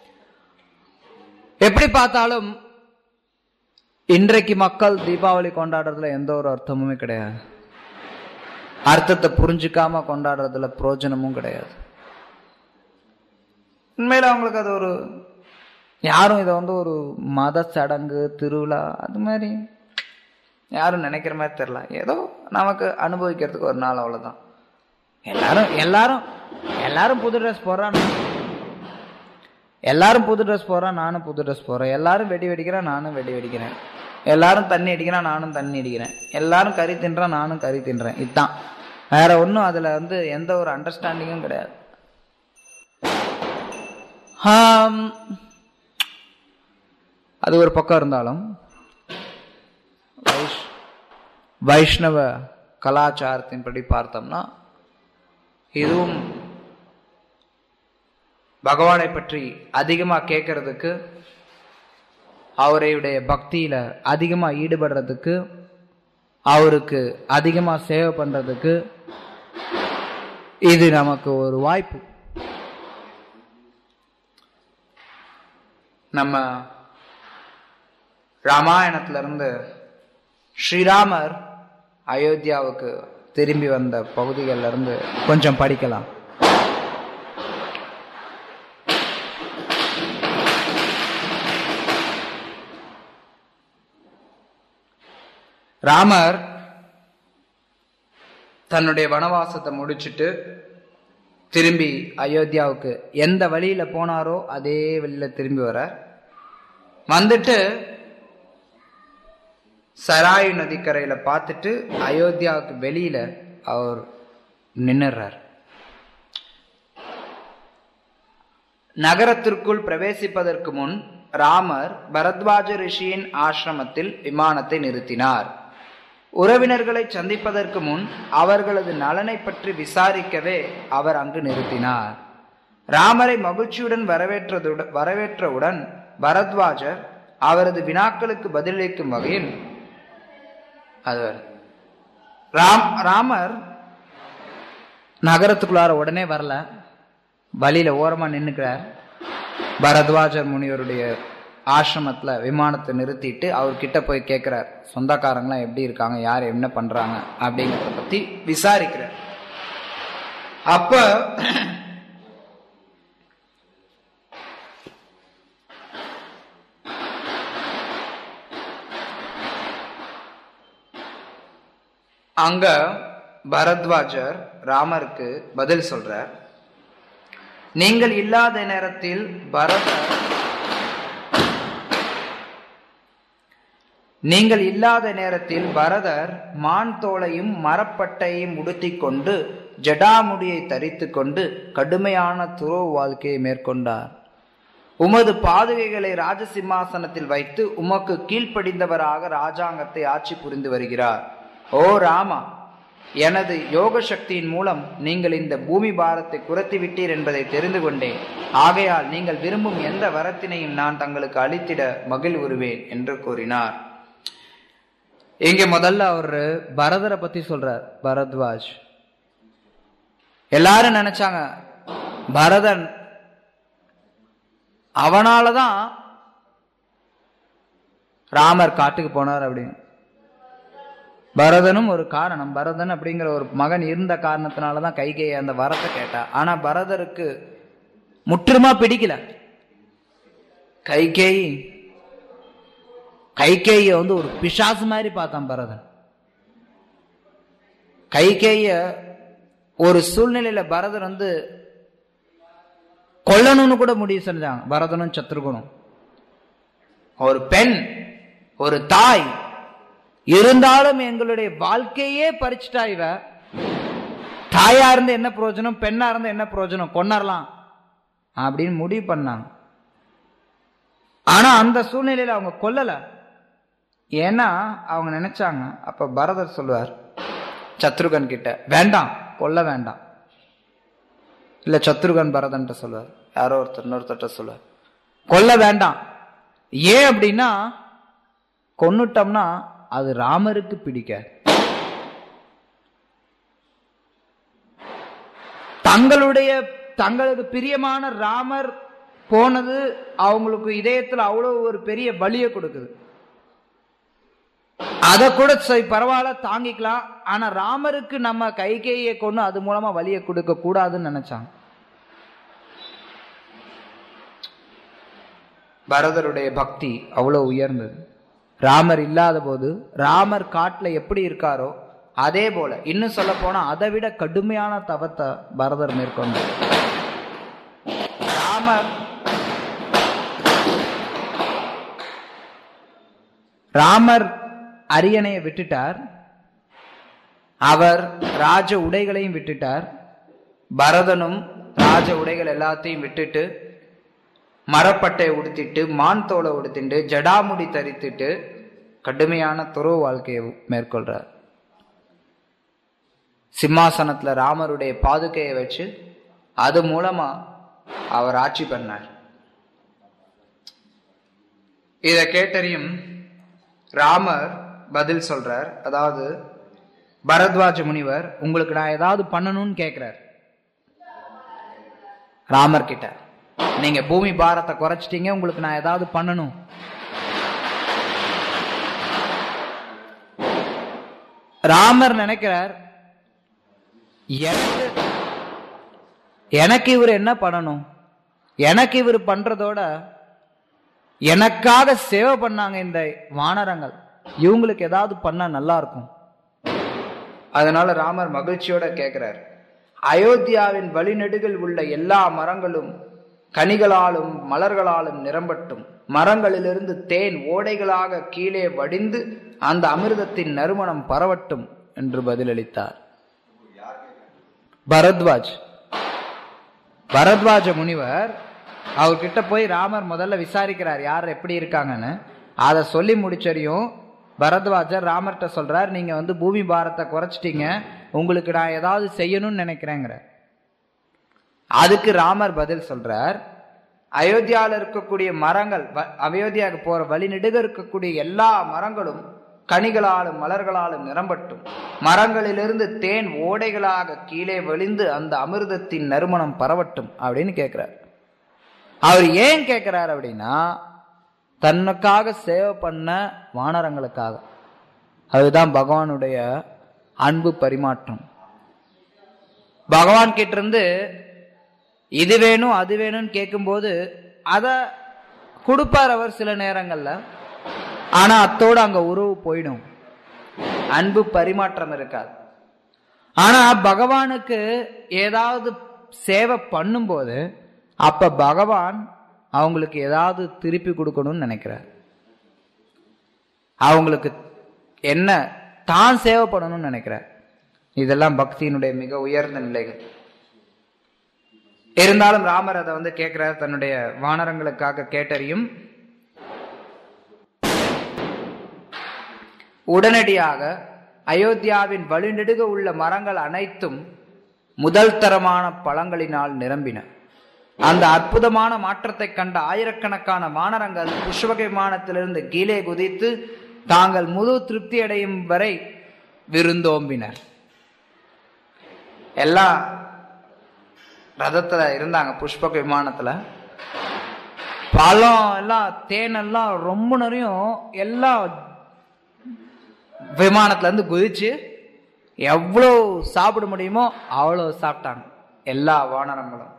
எப்படி பார்த்தாலும் இன்றைக்கு மக்கள் தீபாவளி கொண்டாடுறதுல எந்த ஒரு அர்த்தமுமே கிடையாது அர்த்தத்தை புரிஞ்சுக்காம கொண்டாடுறதுல பிரயோஜனமும் கிடையாது உண்மையில அவங்களுக்கு அது ஒரு யாரும் இதை வந்து ஒரு மத சடங்கு திருவிழா அது மாதிரி யாரும் நினைக்கிற மாதிரி தெரியல ஏதோ நமக்கு அனுபவிக்கிறதுக்கு ஒரு நாள் அவ்வளவுதான் எல்லாரும் எல்லாரும் எல்லாரும் புது ட்ரெஸ் போடுறான் எல்லாரும் புது ட்ரெஸ் போடுறான் நானும் புது ட்ரெஸ் போடுறேன் எல்லாரும் வெடி வெடிக்கிறேன் நானும் வெடி வெடிக்கிறேன் எல்லாரும் தண்ணி அடிக்கிறான் நானும் தண்ணி அடிக்கிறேன் எல்லாரும் கறி தின்றான் நானும் கறி தின்றேன் இதுதான் வேற ஒன்றும் அதுல வந்து எந்த ஒரு அண்டர்ஸ்டாண்டிங்கும் கிடையாது ஆம், அது ஒரு பக்கம் இருந்தாலும் வைஷ் வைஷ்ணவ கலாச்சாரத்தின்படி பார்த்தோம்னா இதுவும் பகவானை பற்றி அதிகமா கேட்கறதுக்கு அவருடைய பக்தியில அதிகமா ஈடுபடுறதுக்கு அவருக்கு அதிகமா சேவை பண்றதுக்கு இது நமக்கு ஒரு வாய்ப்பு நம்ம ராமாயணத்துல இருந்து ஸ்ரீராமர் அயோத்தியாவுக்கு திரும்பி வந்த பகுதிகள்ல இருந்து கொஞ்சம் படிக்கலாம் ராமர் தன்னுடைய வனவாசத்தை முடிச்சிட்டு திரும்பி அயோத்தியாவுக்கு எந்த வழியில போனாரோ அதே வழியில திரும்பி வர வந்துட்டு சராயு நதிக்கரையில பார்த்துட்டு அயோத்தியாவுக்கு வெளியில அவர் நின்னுறார் நகரத்திற்குள் பிரவேசிப்பதற்கு முன் ராமர் பரத்வாஜ ரிஷியின் ஆசிரமத்தில் விமானத்தை நிறுத்தினார் உறவினர்களை சந்திப்பதற்கு முன் அவர்களது நலனை பற்றி விசாரிக்கவே அவர் அங்கு நிறுத்தினார் ராமரை மகிழ்ச்சியுடன் வரவேற்றதுடன் வரவேற்றவுடன் பரத்வாஜர் அவரது வினாக்களுக்கு பதிலளிக்கும் வகையில் அது வருது. ராம் ராமர் நகரத்துக்குள்ளார உடனே வரல வழியில ஓரமா நின்னுக்கிறார் பரத்வாஜர் முனிவருடைய ஆசிரமத்துல விமானத்தை நிறுத்திட்டு அவர்கிட்ட போய் கேட்கிறார் சொந்தக்காரங்களாம் எப்படி இருக்காங்க யார் என்ன பண்றாங்க அப்படிங்கறத பத்தி விசாரிக்கிறார் அப்ப அங்க பரத்வாஜர் ராமருக்கு பதில் சொல்றார் நீங்கள் இல்லாத நேரத்தில் பரதர் நீங்கள் இல்லாத நேரத்தில் பரதர் மான் தோலையும் மரப்பட்டையும் உடுத்திக் கொண்டு ஜடாமுடியை தரித்துக் கொண்டு கடுமையான துறவு வாழ்க்கையை மேற்கொண்டார் உமது பாதுகைகளை ராஜசிம்மாசனத்தில் வைத்து உமக்கு கீழ்ப்படிந்தவராக ராஜாங்கத்தை ஆட்சி புரிந்து வருகிறார் ஓ ராமா எனது யோக சக்தியின் மூலம் நீங்கள் இந்த பூமி பாரத்தை குறைத்து விட்டீர் என்பதை தெரிந்து கொண்டேன் ஆகையால் நீங்கள் விரும்பும் எந்த வரத்தினையும் நான் தங்களுக்கு அளித்திட மகிழ்வுறுவேன் என்று கூறினார் இங்க முதல்ல அவரு பரதரை பத்தி சொல்றார் பரத்வாஜ் எல்லாரும் நினைச்சாங்க பரதன் அவனாலதான் ராமர் காட்டுக்கு போனார் அப்படின்னு பரதனும் ஒரு காரணம் பரதன் அப்படிங்கிற ஒரு மகன் இருந்த காரணத்தினாலதான் கைகேயி அந்த வரத்தை கேட்டா ஆனா பரதருக்கு முற்றுமா பிடிக்கல கைகேயி கைகேய வந்து ஒரு பிசாசு மாதிரி பார்த்தான் பரதன் கைகேய ஒரு சூழ்நிலையில பரதன் வந்து கொல்லணும்னு கூட முடிவு செஞ்சாங்க பரதனும் சத்ருகுணும் ஒரு பெண் ஒரு தாய் இருந்தாலும் எங்களுடைய வாழ்க்கையே பறிச்சுட்டா இவ தாயா இருந்து என்ன பிரயோஜனம் பெண்ணா இருந்து என்ன பிரயோஜனம் கொன்னரலாம் அப்படின்னு முடிவு பண்ணாங்க ஆனா அந்த சூழ்நிலையில அவங்க கொல்லல ஏன்னா அவங்க நினைச்சாங்க அப்ப பரதர் சொல்லுவார் சத்ருகன் கிட்ட வேண்டாம் கொல்ல வேண்டாம் இல்ல சத்ருகன் பரதன்ட்ட சொல்லுவார் யாரோ ஒருத்தர் இன்னொருத்தட்ட சொல்லுவார் கொல்ல வேண்டாம் ஏன் அப்படின்னா கொன்னுட்டோம்னா அது ராமருக்கு பிடிக்க தங்களுடைய தங்களுக்கு பிரியமான ராமர் போனது அவங்களுக்கு இதயத்துல அவ்வளவு ஒரு பெரிய வலியை கொடுக்குது அதை கூட சரி பரவாயில்ல தாங்கிக்கலாம் ஆனா ராமருக்கு நம்ம கைகேயை கொண்டு அது மூலமா வலியை கொடுக்க கூடாதுன்னு நினைச்சாங்க பரதருடைய பக்தி அவ்வளவு உயர்ந்தது ராமர் இல்லாத போது ராமர் காட்டுல எப்படி இருக்காரோ அதே போல இன்னும் சொல்ல போனா அதை விட கடுமையான தவத்தை பரதர் மேற்கொண்டார் ராமர் ராமர் அரியணையை விட்டுட்டார் அவர் ராஜ உடைகளையும் விட்டுட்டார் பரதனும் ராஜ உடைகள் எல்லாத்தையும் விட்டுட்டு மரப்பட்டை உடுத்திட்டு மான் தோலை உடுத்திட்டு ஜடாமுடி தரித்துட்டு கடுமையான துறவு வாழ்க்கையை மேற்கொள்றார் சிம்மாசனத்துல ராமருடைய பாதுகையை வச்சு அது மூலமா அவர் ஆட்சி பண்ணார் இத கேட்டறியும் ராமர் பதில் சொல்றார் அதாவது பரத்வாஜ முனிவர் உங்களுக்கு நான் ஏதாவது பண்ணணும்னு கேட்கிறார் ராமர் கிட்ட நீங்க பூமி பாரத்தை குறைச்சிட்டீங்க உங்களுக்கு நான் ஏதாவது பண்ணணும் ராமர் நினைக்கிறார் எனக்கு எனக்கு இவர் என்ன பண்ணணும் எனக்கு இவர் பண்றதோட எனக்காக சேவை பண்ணாங்க இந்த வானரங்கள் இவங்களுக்கு ஏதாவது பண்ணா நல்லா இருக்கும் அதனால ராமர் மகிழ்ச்சியோட கேட்கிறார் அயோத்தியாவின் வழிநெடுகில் உள்ள எல்லா மரங்களும் கனிகளாலும் மலர்களாலும் நிரம்பட்டும் மரங்களிலிருந்து தேன் ஓடைகளாக கீழே வடிந்து அந்த அமிர்தத்தின் நறுமணம் பரவட்டும் என்று பதிலளித்தார் பரத்வாஜ் பரத்வாஜ முனிவர் அவர்கிட்ட போய் ராமர் முதல்ல விசாரிக்கிறார் யார் எப்படி இருக்காங்கன்னு அதை சொல்லி முடிச்சறியும் பரத்வாஜர் ராமர்கிட்ட சொல்றார் நீங்க வந்து பூமி பாரத்தை குறைச்சிட்டீங்க உங்களுக்கு நான் ஏதாவது செய்யணும்னு நினைக்கிறேங்கிற அதுக்கு ராமர் பதில் சொல்றார் அயோத்தியாவில் இருக்கக்கூடிய மரங்கள் வ- அயோத்தியாவுக்கு போற வழி நெடுக இருக்கக்கூடிய எல்லா மரங்களும் கனிகளாலும் மலர்களாலும் நிரம்பட்டும் மரங்களிலிருந்து தேன் ஓடைகளாக கீழே வழிந்து அந்த அமிர்தத்தின் நறுமணம் பரவட்டும் அப்படின்னு கேட்கிறார் அவர் ஏன் கேட்கிறார் அப்படின்னா தன்னுக்காக சேவை பண்ண வானரங்களுக்காக அதுதான் பகவானுடைய அன்பு பரிமாற்றம் பகவான் கிட்ட இருந்து இது வேணும் அது வேணும்னு கேட்கும்போது அதை கொடுப்பார் அவர் சில நேரங்கள்ல ஆனா அத்தோட அங்க உறவு போயிடும் அன்பு பரிமாற்றம் இருக்காது ஆனா பகவானுக்கு ஏதாவது சேவை பண்ணும்போது அப்ப பகவான் அவங்களுக்கு ஏதாவது திருப்பி கொடுக்கணும்னு நினைக்கிறார் அவங்களுக்கு என்ன தான் சேவை பண்ணணும்னு நினைக்கிறார் இதெல்லாம் பக்தியினுடைய மிக உயர்ந்த நிலைகள் இருந்தாலும் ராமர் அதை வந்து கேட்கிறார் தன்னுடைய வானரங்களுக்காக கேட்டறியும் உடனடியாக அயோத்தியாவின் வழிநெடுக உள்ள மரங்கள் அனைத்தும் முதல் தரமான பழங்களினால் நிரம்பின அந்த அற்புதமான மாற்றத்தை கண்ட ஆயிரக்கணக்கான வானரங்கள் புஷ்பக விமானத்திலிருந்து கீழே குதித்து தாங்கள் முழு திருப்தி அடையும் வரை விருந்தோம்பினர் எல்லாம் ரதத்துல இருந்தாங்க புஷ்பக விமானத்துல பழம் எல்லாம் தேன் எல்லாம் ரொம்ப நிறையும் எல்லாம் விமானத்துல இருந்து குதிச்சு எவ்வளோ சாப்பிட முடியுமோ அவ்வளோ சாப்பிட்டாங்க எல்லா வானரங்களும்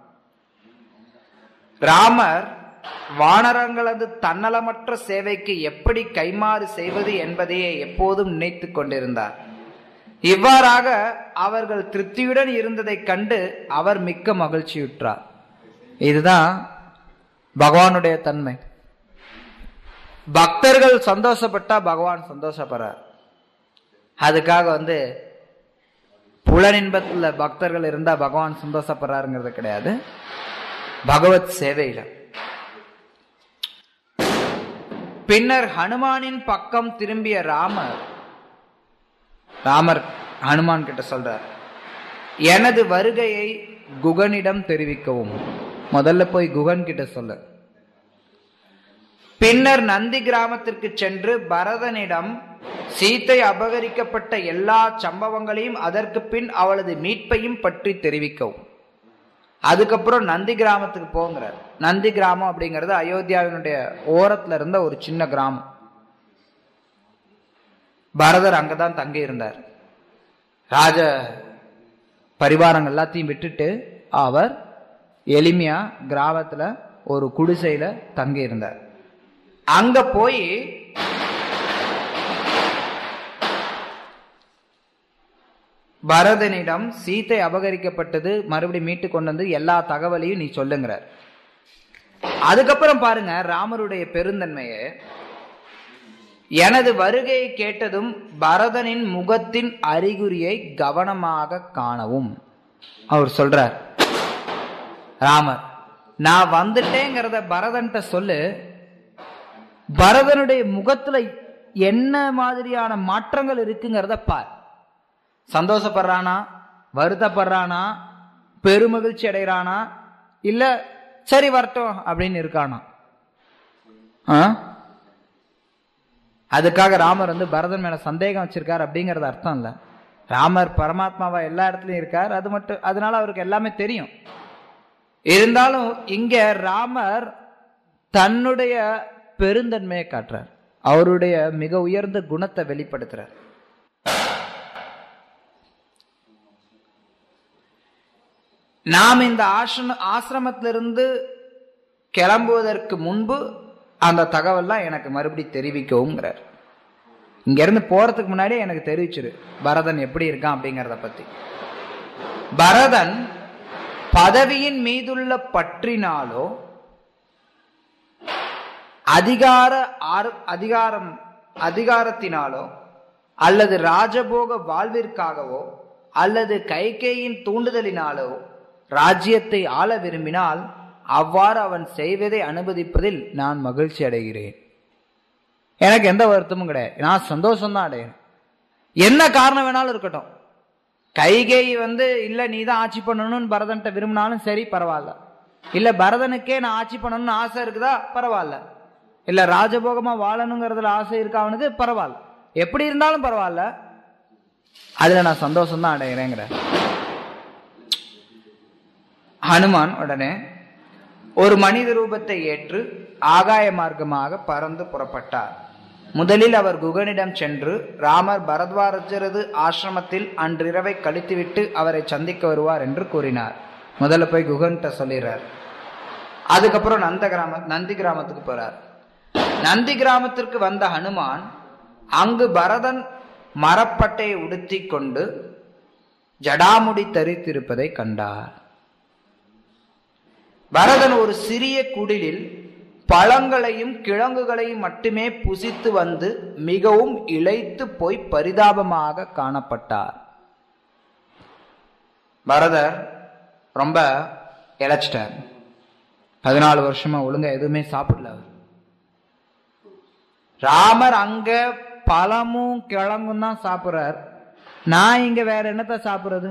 ராமர் வானரங்களது தன்னலமற்ற சேவைக்கு எப்படி கைமாறு செய்வது என்பதையே எப்போதும் நினைத்துக் கொண்டிருந்தார் இவ்வாறாக அவர்கள் திருப்தியுடன் இருந்ததைக் கண்டு அவர் மிக்க மகிழ்ச்சியுற்றார் இதுதான் பகவானுடைய தன்மை பக்தர்கள் சந்தோஷப்பட்டா பகவான் சந்தோஷப்படுறார் அதுக்காக வந்து புலனின்பத்துல பக்தர்கள் இருந்தா பகவான் சந்தோஷப்படுறாருங்கிறது கிடையாது பகவத் சேவையில பின்னர் ஹனுமானின் பக்கம் திரும்பிய ராமர் ராமர் ஹனுமான் கிட்ட சொல்றார் எனது வருகையை குகனிடம் தெரிவிக்கவும் முதல்ல போய் குகன் கிட்ட சொல்லு பின்னர் நந்தி கிராமத்திற்கு சென்று பரதனிடம் சீத்தை அபகரிக்கப்பட்ட எல்லா சம்பவங்களையும் அதற்கு பின் அவளது மீட்பையும் பற்றி தெரிவிக்கவும் அதுக்கப்புறம் நந்தி கிராமத்துக்கு போங்கிறார் நந்தி கிராமம் அப்படிங்கிறது அயோத்தியாவினுடைய ஓரத்துல இருந்த ஒரு சின்ன கிராமம் பரதர் அங்கதான் தங்கி இருந்தார் ராஜ பரிவாரங்கள் எல்லாத்தையும் விட்டுட்டு அவர் எளிமையா கிராமத்துல ஒரு குடிசையில தங்கி இருந்தார் அங்க போய் பரதனிடம் சீத்தை அபகரிக்கப்பட்டது மறுபடியும் மீட்டு கொண்டு வந்து எல்லா தகவலையும் நீ சொல்லுங்கிறார் அதுக்கப்புறம் பாருங்க ராமருடைய பெருந்தன்மையை எனது வருகையை கேட்டதும் பரதனின் முகத்தின் அறிகுறியை கவனமாக காணவும் அவர் சொல்றார் ராமர் நான் வந்துட்டேங்கிறத பரதன்ட்ட சொல்லு பரதனுடைய முகத்துல என்ன மாதிரியான மாற்றங்கள் இருக்குங்கிறத பார் சந்தோஷப்படுறானா வருத்தப்படுறானா பெருமகிழ்ச்சி அடைகிறானா இல்ல சரி வரட்டும் அப்படின்னு இருக்கானா ஆ? அதுக்காக ராமர் வந்து பரதன் மேல சந்தேகம் வச்சிருக்கார் அப்படிங்கறது அர்த்தம் இல்ல ராமர் பரமாத்மாவா எல்லா இடத்துலயும் இருக்கார் அது மட்டும் அதனால அவருக்கு எல்லாமே தெரியும் இருந்தாலும் இங்க ராமர் தன்னுடைய பெருந்தன்மையை காட்டுறார் அவருடைய மிக உயர்ந்த குணத்தை வெளிப்படுத்துறார் நாம் இந்த ஆசிரம ஆசிரமத்திலிருந்து கிளம்புவதற்கு முன்பு அந்த தகவல்லாம் எனக்கு மறுபடி தெரிவிக்கவும்ங்கிறார் இங்க இருந்து போறதுக்கு முன்னாடியே எனக்கு தெரிவிச்சிரு பரதன் எப்படி இருக்கான் அப்படிங்கறத பத்தி பரதன் பதவியின் மீதுள்ள பற்றினாலோ அதிகார ஆர்- அதிகாரம் அதிகாரத்தினாலோ அல்லது ராஜபோக வாழ்விற்காகவோ அல்லது கைகேயின் தூண்டுதலினாலோ ராஜ்யத்தை ஆள விரும்பினால் அவ்வாறு அவன் செய்வதை அனுமதிப்பதில் நான் மகிழ்ச்சி அடைகிறேன் எனக்கு எந்த வருத்தமும் கிடையாது நான் சந்தோஷம் தான் அடைகிறேன் என்ன காரணம் வேணாலும் இருக்கட்டும் கைகேயி வந்து இல்ல நீ தான் ஆட்சி பண்ணணும்னு பரதன்ட்ட விரும்பினாலும் சரி பரவாயில்ல இல்ல பரதனுக்கே நான் ஆட்சி பண்ணணும்னு ஆசை இருக்குதா பரவாயில்ல இல்ல ராஜபோகமா வாழணுங்கிறதுல ஆசை இருக்கா அவனுக்கு பரவாயில்ல எப்படி இருந்தாலும் பரவாயில்ல அதுல நான் சந்தோஷம் தான் அடைகிறேங்கிற ஹனுமான் உடனே ஒரு மனித ரூபத்தை ஏற்று ஆகாய மார்க்கமாக பறந்து புறப்பட்டார் முதலில் அவர் குகனிடம் சென்று ராமர் பரத்வாரஜரது ஆசிரமத்தில் அன்றிரவை கழித்துவிட்டு அவரை சந்திக்க வருவார் என்று கூறினார் முதல்ல போய் குகன்கிட்ட சொல்லிடுறார் அதுக்கப்புறம் நந்த கிராம நந்தி கிராமத்துக்கு போறார் நந்தி கிராமத்திற்கு வந்த ஹனுமான் அங்கு பரதன் மரப்பட்டையை உடுத்தி கொண்டு ஜடாமுடி தரித்திருப்பதை கண்டார் பரதன் ஒரு சிறிய குடிலில் பழங்களையும் கிழங்குகளையும் மட்டுமே புசித்து வந்து மிகவும் இளைத்து போய் பரிதாபமாக காணப்பட்டார் பரதர் ரொம்ப இழைச்சிட்டார் பதினாலு வருஷமா ஒழுங்கா எதுவுமே சாப்பிடல அவர் ராமர் அங்க பழமும் கிழங்கும் தான் சாப்பிடுறார் நான் இங்க வேற என்னத்த சாப்பிடுறது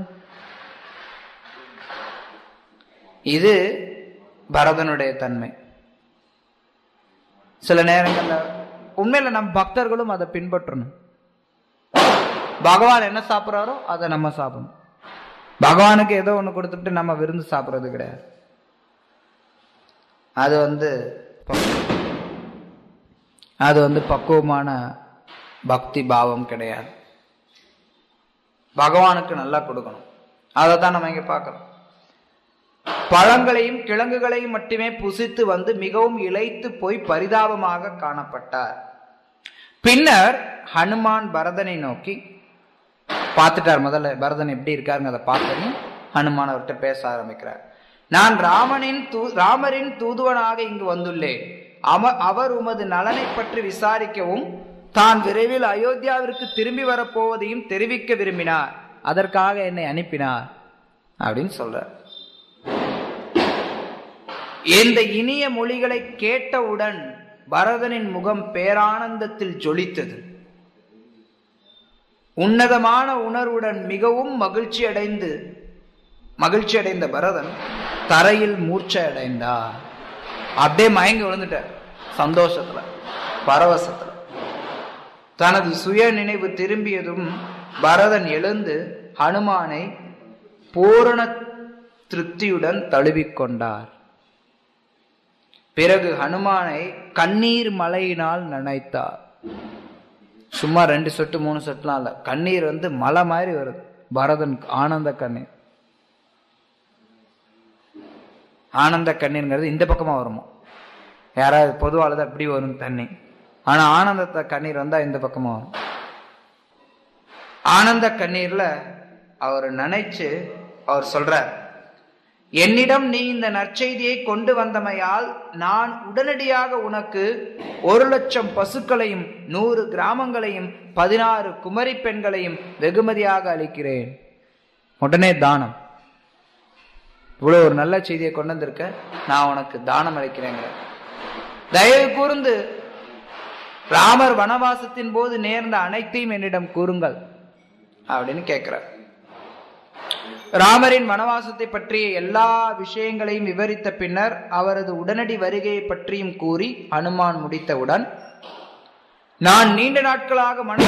இது பரதனுடைய தன்மை சில நேரங்கள்ல உண்மையில நம்ம பக்தர்களும் அதை பின்பற்றணும் பகவான் என்ன சாப்பிட்றாரோ அதை நம்ம சாப்பிடணும் பகவானுக்கு ஏதோ ஒன்று கொடுத்துட்டு நம்ம விருந்து சாப்பிட்றது கிடையாது அது வந்து அது வந்து பக்குவமான பக்தி பாவம் கிடையாது பகவானுக்கு நல்லா கொடுக்கணும் அதை தான் நம்ம இங்க பார்க்கிறோம் பழங்களையும் கிழங்குகளையும் மட்டுமே புசித்து வந்து மிகவும் இளைத்து போய் பரிதாபமாக காணப்பட்டார் பின்னர் ஹனுமான் பரதனை நோக்கி பார்த்துட்டார் முதல்ல பரதன் எப்படி இருக்காருங்க அதை பார்த்தோன்னு ஹனுமான் அவர்கிட்ட பேச ஆரம்பிக்கிறார் நான் ராமனின் தூ ராமரின் தூதுவனாக இங்கு வந்துள்ளேன் அவ அவர் உமது நலனை பற்றி விசாரிக்கவும் தான் விரைவில் அயோத்தியாவிற்கு திரும்பி வரப்போவதையும் தெரிவிக்க விரும்பினார் அதற்காக என்னை அனுப்பினார் அப்படின்னு சொல்றார் இந்த இனிய மொழிகளை கேட்டவுடன் பரதனின் முகம் பேரானந்தத்தில் ஜொலித்தது உன்னதமான உணர்வுடன் மிகவும் மகிழ்ச்சி அடைந்து மகிழ்ச்சி அடைந்த பரதன் தரையில் மூர்ச்சை அடைந்தார் அப்படியே மயங்கி விழுந்துட்டார் சந்தோஷத்துல பரவசத்துல தனது சுய நினைவு திரும்பியதும் பரதன் எழுந்து ஹனுமானை பூரண திருப்தியுடன் தழுவிக்கொண்டார் பிறகு ஹனுமானை கண்ணீர் மலையினால் நனைத்தார் சும்மா ரெண்டு சொட்டு மூணு சொட்டுலாம் இல்ல கண்ணீர் வந்து மலை மாதிரி வருது பரதன் ஆனந்த கண்ணீர் ஆனந்த கண்ணீர்ங்கிறது இந்த பக்கமா வருமா யாராவது பொதுவாக அப்படி வரும் தண்ணி ஆனா ஆனந்தத்தை கண்ணீர் வந்தா இந்த பக்கமா வரும் ஆனந்த கண்ணீர்ல அவர் நினைச்சு அவர் சொல்றார் என்னிடம் நீ இந்த நற்செய்தியை கொண்டு வந்தமையால் நான் உடனடியாக உனக்கு ஒரு லட்சம் பசுக்களையும் நூறு கிராமங்களையும் பதினாறு குமரி பெண்களையும் வெகுமதியாக அளிக்கிறேன் உடனே தானம் இவ்வளவு ஒரு நல்ல செய்தியை கொண்டு வந்திருக்க நான் உனக்கு தானம் அளிக்கிறேங்கிற தயவு கூர்ந்து ராமர் வனவாசத்தின் போது நேர்ந்த அனைத்தையும் என்னிடம் கூறுங்கள் அப்படின்னு கேட்கிறார் ராமரின் வனவாசத்தை பற்றிய எல்லா விஷயங்களையும் விவரித்த பின்னர் அவரது உடனடி வருகையை பற்றியும் கூறி அனுமான் முடித்தவுடன் நான் நீண்ட நாட்களாக மன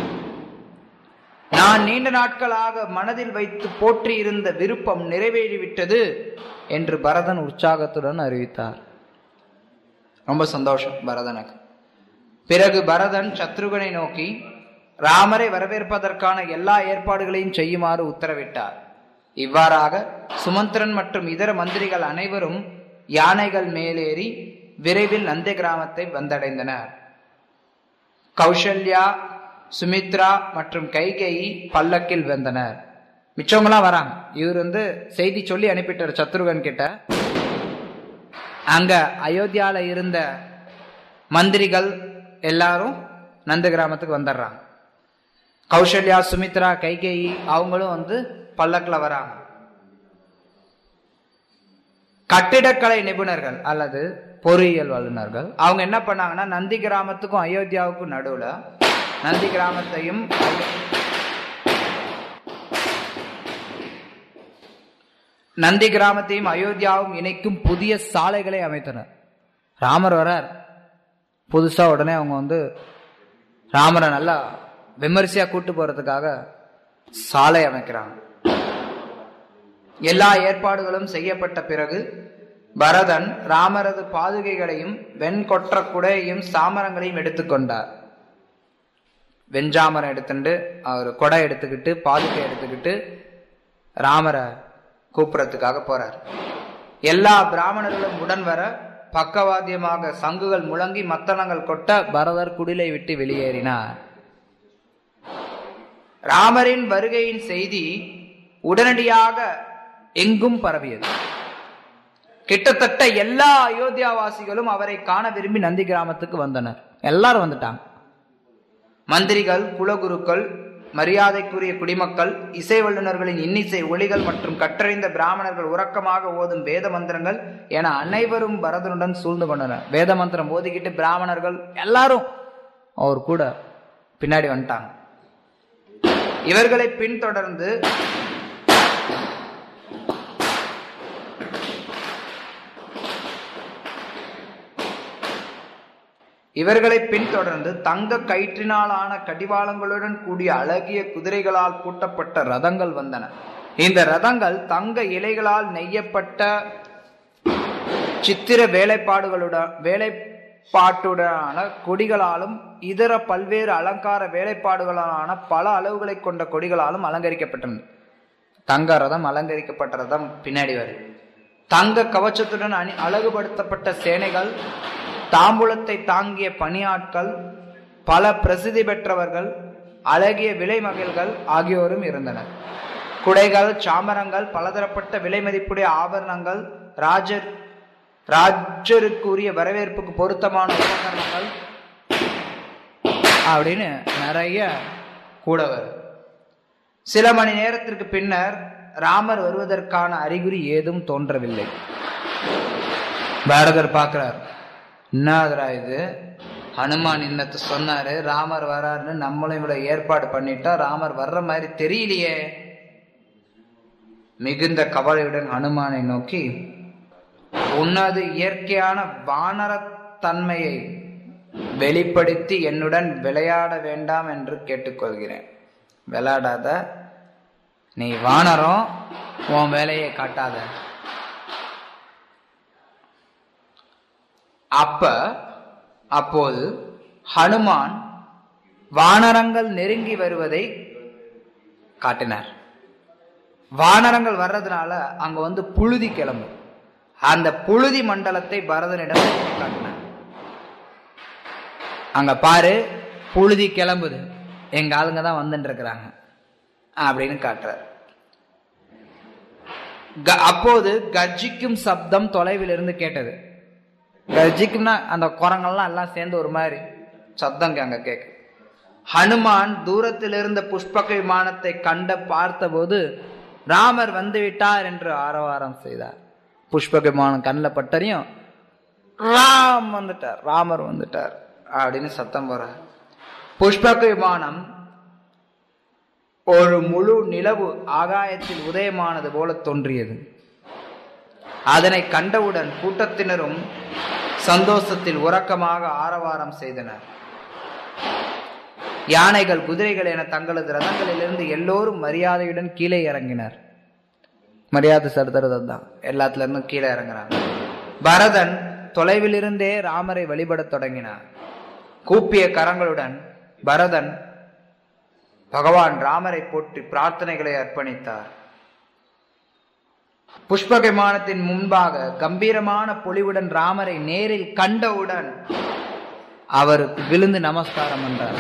நான் நீண்ட நாட்களாக மனதில் வைத்து போற்றி இருந்த விருப்பம் நிறைவேறிவிட்டது என்று பரதன் உற்சாகத்துடன் அறிவித்தார் ரொம்ப சந்தோஷம் பரதனுக்கு பிறகு பரதன் சத்ருகனை நோக்கி ராமரை வரவேற்பதற்கான எல்லா ஏற்பாடுகளையும் செய்யுமாறு உத்தரவிட்டார் இவ்வாறாக சுமந்திரன் மற்றும் இதர மந்திரிகள் அனைவரும் யானைகள் மேலேறி விரைவில் நந்தி கிராமத்தை வந்தடைந்தனர் கௌசல்யா சுமித்ரா மற்றும் கைகேயி பல்லக்கில் வந்தனர் மிச்சவங்களாம் வராங்க இவர் வந்து செய்தி சொல்லி அனுப்பிட்டார் சத்ருகன் கிட்ட அங்க அயோத்தியால இருந்த மந்திரிகள் எல்லாரும் நந்த கிராமத்துக்கு வந்துடுறாங்க கௌசல்யா சுமித்ரா கைகேயி அவங்களும் வந்து பல்லக்கில் வராங்க கட்டிடக்கலை நிபுணர்கள் அல்லது பொறியியல் வல்லுநர்கள் அவங்க என்ன பண்ணாங்கன்னா நந்தி கிராமத்துக்கும் அயோத்தியாவுக்கும் நடுவுல நந்தி கிராமத்தையும் நந்தி கிராமத்தையும் அயோத்தியாவும் இணைக்கும் புதிய சாலைகளை அமைத்தனர் ராமர் வரார் புதுசா உடனே அவங்க வந்து ராமரை நல்லா விமரிசையா கூட்டு போறதுக்காக சாலை அமைக்கிறாங்க எல்லா ஏற்பாடுகளும் செய்யப்பட்ட பிறகு பரதன் ராமரது பாதுகைகளையும் வெண்கொற்ற குடையையும் சாமரங்களையும் எடுத்துக்கொண்டார் வெஞ்சாமரம் எடுத்துட்டு அவர் கொடை எடுத்துக்கிட்டு பாதுகை எடுத்துக்கிட்டு ராமரை கூப்பிடறதுக்காக போறார் எல்லா பிராமணர்களும் உடன் வர பக்கவாத்தியமாக சங்குகள் முழங்கி மத்தளங்கள் கொட்ட பரதர் குடிலை விட்டு வெளியேறினார் ராமரின் வருகையின் செய்தி உடனடியாக எங்கும் பரவியது கிட்டத்தட்ட எல்லா அயோத்தியாவாசிகளும் அவரை காண விரும்பி நந்தி கிராமத்துக்கு வந்தனர் எல்லாரும் வந்துட்டாங்க மந்திரிகள் குலகுருக்கள் மரியாதைக்குரிய குடிமக்கள் இசை வல்லுநர்களின் இன்னிசை ஒளிகள் மற்றும் கற்றறிந்த பிராமணர்கள் உறக்கமாக ஓதும் வேத மந்திரங்கள் என அனைவரும் பரதனுடன் சூழ்ந்து கொண்டனர் வேத மந்திரம் ஓதிக்கிட்டு பிராமணர்கள் எல்லாரும் அவர் கூட பின்னாடி வந்துட்டாங்க இவர்களை பின்தொடர்ந்து இவர்களை பின்தொடர்ந்து தங்க கயிற்றினாலான கடிவாளங்களுடன் கூடிய அழகிய குதிரைகளால் பூட்டப்பட்ட ரதங்கள் வந்தன இந்த ரதங்கள் தங்க இலைகளால் நெய்யப்பட்ட சித்திர வேலைப்பாடுகளுடன் வேலைப்பாட்டுடனான கொடிகளாலும் இதர பல்வேறு அலங்கார வேலைப்பாடுகளாலான பல அளவுகளை கொண்ட கொடிகளாலும் அலங்கரிக்கப்பட்டன தங்க ரதம் அலங்கரிக்கப்பட்ட ரதம் பின்னாடி வருது தங்க கவச்சத்துடன் அணி அழகுபடுத்தப்பட்ட சேனைகள் தாம்பூலத்தை தாங்கிய பணியாட்கள் பல பிரசித்தி பெற்றவர்கள் அழகிய விலை மகிழ்கள் ஆகியோரும் இருந்தனர் குடைகள் சாமரங்கள் பலதரப்பட்ட விலை மதிப்புடைய ஆபரணங்கள் ராஜர் ராஜருக்குரிய வரவேற்புக்கு பொருத்தமான உபகரணங்கள் அப்படின்னு நிறைய கூட வரும் சில மணி நேரத்திற்கு பின்னர் ராமர் வருவதற்கான அறிகுறி ஏதும் தோன்றவில்லை பாரதர் பார்க்கிறார் என்னதுரா இது ஹனுமான் இன்னத்தை சொன்னாரு ராமர் வராருன்னு நம்மளும் இவ்வளவு ஏற்பாடு பண்ணிட்டா ராமர் வர்ற மாதிரி தெரியலையே மிகுந்த கவலையுடன் ஹனுமானை நோக்கி உன்னது இயற்கையான வானரத்தன்மையை வெளிப்படுத்தி என்னுடன் விளையாட வேண்டாம் என்று கேட்டுக்கொள்கிறேன் விளையாடாத நீ வானரம் உன் வேலையை காட்டாத அப்ப அப்போது ஹனுமான் வானரங்கள் நெருங்கி வருவதை காட்டினார் வானரங்கள் வர்றதுனால அங்க வந்து புழுதி கிளம்பும் அந்த புழுதி மண்டலத்தை பரதனிடம் காட்டினார் அங்க பாரு புழுதி கிளம்புது எங்க ஆளுங்க தான் வந்துட்டு இருக்கிறாங்க அப்படின்னு காட்டுறார் க- அப்போது கர்ஜிக்கும் சப்தம் தொலைவில் இருந்து கேட்டது கர்ஜிக்கும்னா அந்த குரங்கெல்லாம் எல்லாம் சேர்ந்து ஒரு மாதிரி சத்தம் அங்க கேக்கு ஹனுமான் தூரத்தில் இருந்த புஷ்பக விமானத்தை கண்ட பார்த்தபோது ராமர் வந்து விட்டார் என்று ஆரவாரம் செய்தார் புஷ்பக விமானம் கண்ணில் பட்டறியும் ராம் வந்துட்டார் ராமர் வந்துட்டார் அப்படின்னு சத்தம் போறார் புஷ்பக விமானம் ஒரு முழு நிலவு ஆகாயத்தில் உதயமானது போல தோன்றியது அதனை கண்டவுடன் கூட்டத்தினரும் சந்தோஷத்தில் உறக்கமாக ஆரவாரம் செய்தனர் யானைகள் குதிரைகள் என தங்களது ரதங்களிலிருந்து எல்லோரும் மரியாதையுடன் கீழே இறங்கினர் மரியாதை செலுத்துறது தான் எல்லாத்துல இருந்தும் கீழே இறங்குறாங்க பரதன் தொலைவிலிருந்தே ராமரை வழிபடத் தொடங்கினார் கூப்பிய கரங்களுடன் பரதன் பகவான் ராமரை போற்றி பிரார்த்தனைகளை அர்ப்பணித்தார் புஷ்ப விமானத்தின் முன்பாக கம்பீரமான பொலிவுடன் ராமரை நேரில் கண்டவுடன் அவருக்கு விழுந்து நமஸ்காரம் என்றார்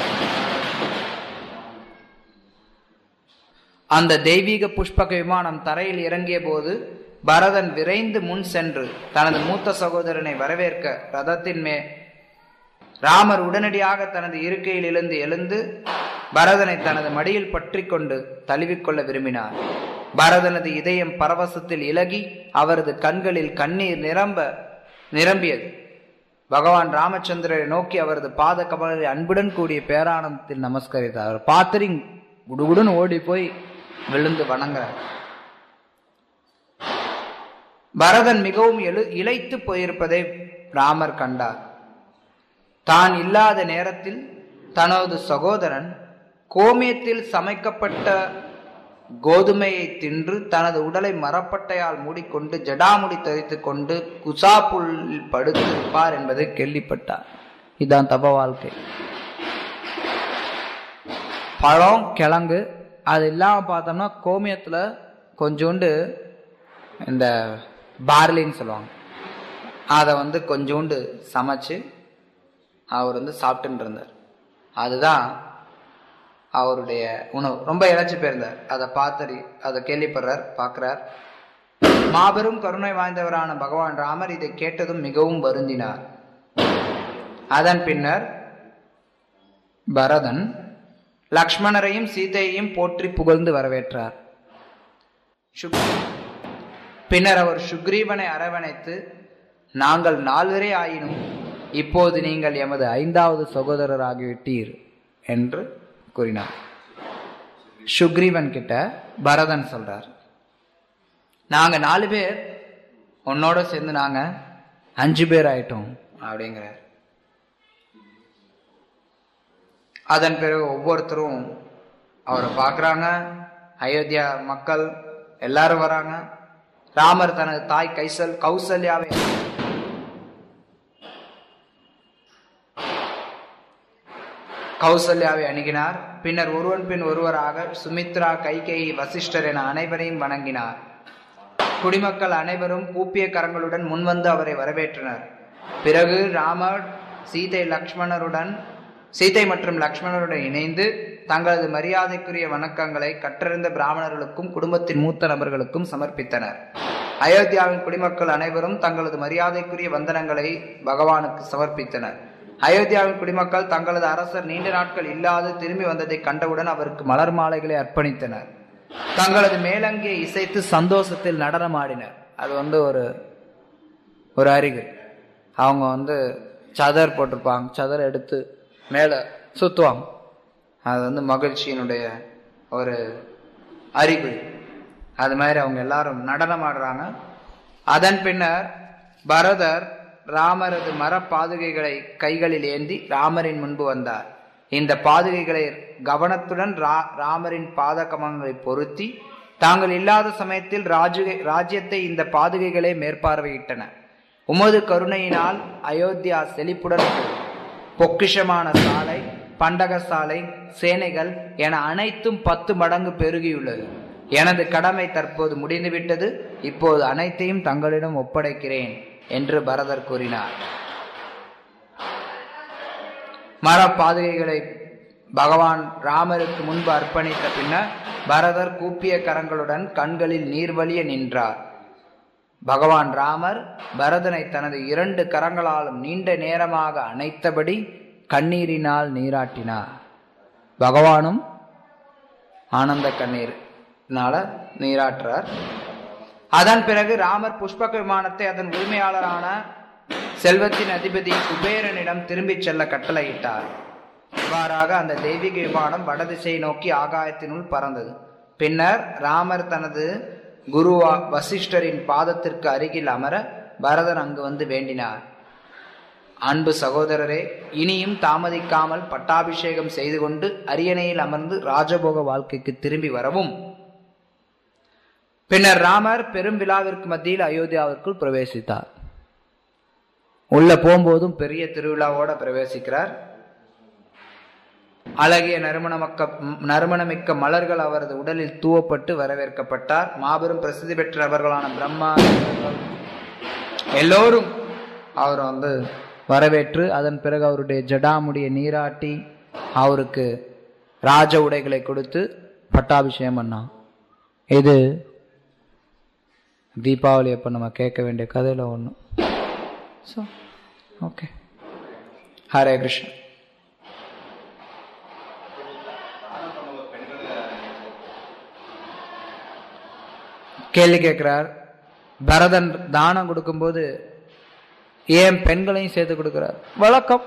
அந்த தெய்வீக புஷ்பக விமானம் தரையில் இறங்கிய போது பரதன் விரைந்து முன் சென்று தனது மூத்த சகோதரனை வரவேற்க ரதத்தின் மே ராமர் உடனடியாக தனது இருக்கையில் எழுந்து எழுந்து பரதனை தனது மடியில் பற்றி கொண்டு தழுவிக்கொள்ள விரும்பினார் பரதனது இதயம் பரவசத்தில் இலகி அவரது கண்களில் கண்ணீர் நிரம்ப நிரம்பியது பகவான் ராமச்சந்திரரை நோக்கி அவரது பாத கமலை அன்புடன் கூடிய பேரானந்தத்தில் நமஸ்கரித்தார் அவர் பார்த்துட்டு குடுகுடுன்னு ஓடி போய் விழுந்து வணங்குறார் பரதன் மிகவும் எழு இளைத்து போயிருப்பதை ராமர் கண்டார் தான் இல்லாத நேரத்தில் தனது சகோதரன் கோமியத்தில் சமைக்கப்பட்ட கோதுமையை தின்று தனது உடலை மரப்பட்டையால் மூடிக்கொண்டு ஜடாமுடி தரித்து கொண்டு குசாப்புல்லில் படுத்திருப்பார் என்பதை கேள்விப்பட்டார் இதான் தப வாழ்க்கை பழம் கிழங்கு அது இல்லாமல் பார்த்தோம்னா கோமியத்தில் கொஞ்சோண்டு இந்த பார்லின்னு சொல்லுவாங்க அதை வந்து கொஞ்சோண்டு சமைச்சு அவர் வந்து சாப்பிட்டுன்னு இருந்தார் அதுதான் அவருடைய உணவு ரொம்ப இழைச்சி போயிருந்தார் அதை பார்த்து அதை கேள்விப்படுறார் பார்க்குறார் மாபெரும் கருணை வாய்ந்தவரான பகவான் ராமர் இதை கேட்டதும் மிகவும் வருந்தினார் அதன் பின்னர் பரதன் லக்ஷ்மணரையும் சீதையையும் போற்றி புகழ்ந்து வரவேற்றார் சுக்- பின்னர் அவர் சுக்ரீவனை அரவணைத்து நாங்கள் நால்வரே ஆயினும் இப்போது நீங்கள் எமது ஐந்தாவது சகோதரராகிவிட்டீர் என்று கூறினார் சுக்ரீவன் கிட்ட பரதன் சொல்றார் நாங்க நாலு பேர் உன்னோட சேர்ந்து நாங்க அஞ்சு பேர் ஆயிட்டோம் அப்படிங்கிறார் அதன் பிறகு ஒவ்வொருத்தரும் அவரை பார்க்குறாங்க அயோத்தியா மக்கள் எல்லாரும் வராங்க ராமர் தனது தாய் கைசல் கௌசல்யாவை கௌசல்யாவை அணுகினார் பின்னர் ஒருவன் பின் ஒருவராக சுமித்ரா கைகேயி வசிஷ்டர் என அனைவரையும் வணங்கினார் குடிமக்கள் அனைவரும் கூப்பிய கரங்களுடன் முன்வந்து அவரை வரவேற்றனர் பிறகு ராமர் சீதை லக்ஷ்மணருடன் சீதை மற்றும் லக்ஷ்மணருடன் இணைந்து தங்களது மரியாதைக்குரிய வணக்கங்களை கற்றறிந்த பிராமணர்களுக்கும் குடும்பத்தின் மூத்த நபர்களுக்கும் சமர்ப்பித்தனர் அயோத்தியாவின் குடிமக்கள் அனைவரும் தங்களது மரியாதைக்குரிய வந்தனங்களை பகவானுக்கு சமர்ப்பித்தனர் அயோத்தியாவின் குடிமக்கள் தங்களது அரசர் நீண்ட நாட்கள் இல்லாது திரும்பி வந்ததை கண்டவுடன் அவருக்கு மலர் மாலைகளை அர்ப்பணித்தனர் தங்களது மேலங்கியை இசைத்து சந்தோஷத்தில் நடனமாடினர் அது வந்து ஒரு ஒரு அறிகுறி அவங்க வந்து சதர் போட்டிருப்பாங்க சதர் எடுத்து மேலே சுற்றுவாங்க அது வந்து மகிழ்ச்சியினுடைய ஒரு அறிகுறி அது மாதிரி அவங்க எல்லாரும் நடனம் ஆடுறாங்க அதன் பின்னர் பரதர் ராமரது மர பாதுகைகளை கைகளில் ஏந்தி ராமரின் முன்பு வந்தார் இந்த பாதுகைகளை கவனத்துடன் ரா ராமரின் பாதகமங்களை பொருத்தி தாங்கள் இல்லாத சமயத்தில் ராஜுகை ராஜ்யத்தை இந்த பாதுகைகளே மேற்பார்வையிட்டன உமது கருணையினால் அயோத்தியா செழிப்புடன் உள்ளது. பொக்கிஷமான சாலை பண்டக சாலை சேனைகள் என அனைத்தும் பத்து மடங்கு பெருகியுள்ளது எனது கடமை தற்போது முடிந்துவிட்டது இப்போது அனைத்தையும் தங்களிடம் ஒப்படைக்கிறேன் என்று பரதர் கூறினார் மர பாதுகைகளை பகவான் ராமருக்கு முன்பு அர்ப்பணித்த பின்னர் பரதர் கூப்பிய கரங்களுடன் கண்களில் நீர்வழிய நின்றார் பகவான் ராமர் பரதனை தனது இரண்டு கரங்களாலும் நீண்ட நேரமாக அணைத்தபடி கண்ணீரினால் நீராட்டினார் பகவானும் ஆனந்த கண்ணீர்னால நீராட்டுறார் அதன் பிறகு ராமர் புஷ்பக விமானத்தை அதன் உரிமையாளரான செல்வத்தின் அதிபதி குபேரனிடம் திரும்பிச் செல்ல கட்டளையிட்டார் இவ்வாறாக அந்த தெய்வீக விமானம் வடதிசையை நோக்கி ஆகாயத்தினுள் பறந்தது பின்னர் ராமர் தனது குருவா வசிஷ்டரின் பாதத்திற்கு அருகில் அமர பரதன் அங்கு வந்து வேண்டினார் அன்பு சகோதரரே இனியும் தாமதிக்காமல் பட்டாபிஷேகம் செய்து கொண்டு அரியணையில் அமர்ந்து ராஜபோக வாழ்க்கைக்கு திரும்பி வரவும் பின்னர் ராமர் பெரும் விழாவிற்கு மத்தியில் அயோத்தியாவிற்குள் பிரவேசித்தார் உள்ள போகும்போதும் பெரிய திருவிழாவோட பிரவேசிக்கிறார் அழகிய நறுமணமக்க நறுமணமிக்க மலர்கள் அவரது உடலில் தூவப்பட்டு வரவேற்கப்பட்டார் மாபெரும் பிரசித்தி பெற்றவர்களான பிரம்மா எல்லோரும் அவர் வந்து வரவேற்று அதன் பிறகு அவருடைய ஜடாமுடியை நீராட்டி அவருக்கு ராஜ உடைகளை கொடுத்து பட்டாபிஷேகம் பண்ணான் இது தீபாவளி அப்போ நம்ம கேட்க வேண்டிய கதையில் ஒன்று ஸோ ஓகே ஹரே கிருஷ்ணன் கேள்வி கேட்கிறார் பரதன் தானம் கொடுக்கும்போது ஏன் பெண்களையும் சேர்த்து கொடுக்கிறார் வழக்கம்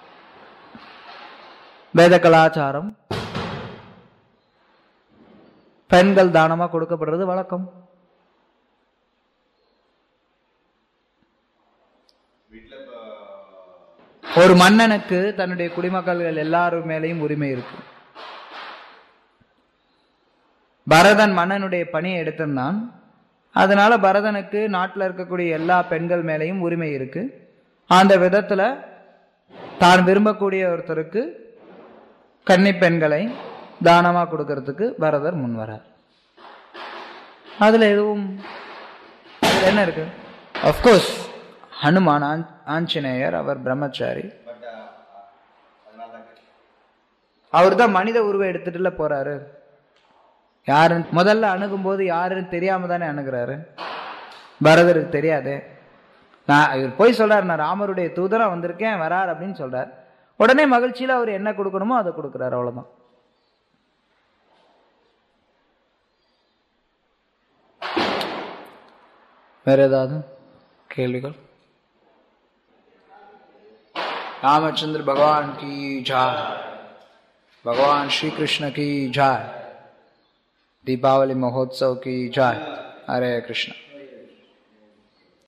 வேத கலாச்சாரம் பெண்கள் தானமா கொடுக்கப்படுறது வழக்கம் ஒரு மன்னனுக்கு தன்னுடைய குடிமக்கள்கள் எல்லாரும் மேலேயும் உரிமை இருக்கு பரதன் மன்னனுடைய பணியை எடுத்திருந்தான் அதனால பரதனுக்கு நாட்டில் இருக்கக்கூடிய எல்லா பெண்கள் மேலேயும் உரிமை இருக்கு அந்த விதத்துல தான் விரும்பக்கூடிய ஒருத்தருக்கு கன்னி பெண்களை தானமா கொடுக்கறதுக்கு பரதர் முன் வரார் அதுல எதுவும் அதுல என்ன இருக்கு அஃப்கோர்ஸ் ஹனுமான் ஆஞ்- ஆஞ்சநேயர் அவர் பிரம்மச்சாரி அவர் தான் மனித உருவம் எடுத்துட்டுல போறாரு யாருன்னு முதல்ல அணுகும்போது யாருன்னு தெரியாம தானே அணுகுறாரு பரதருக்கு தெரியாதே நான் இவர் போய் சொல்றாரு நான் ராமருடைய தூதரா வந்திருக்கேன் வரார் அப்படின்னு சொல்றார் உடனே மகிழ்ச்சியில அவர் என்ன கொடுக்கணுமோ அதை கொடுக்குறாரு அவ்வளவுதான் வேற ஏதாவது கேள்விகள் रामचंद्र भगवान की जय भगवान श्री कृष्ण की जय दीपावली महोत्सव की जय हरे कृष्ण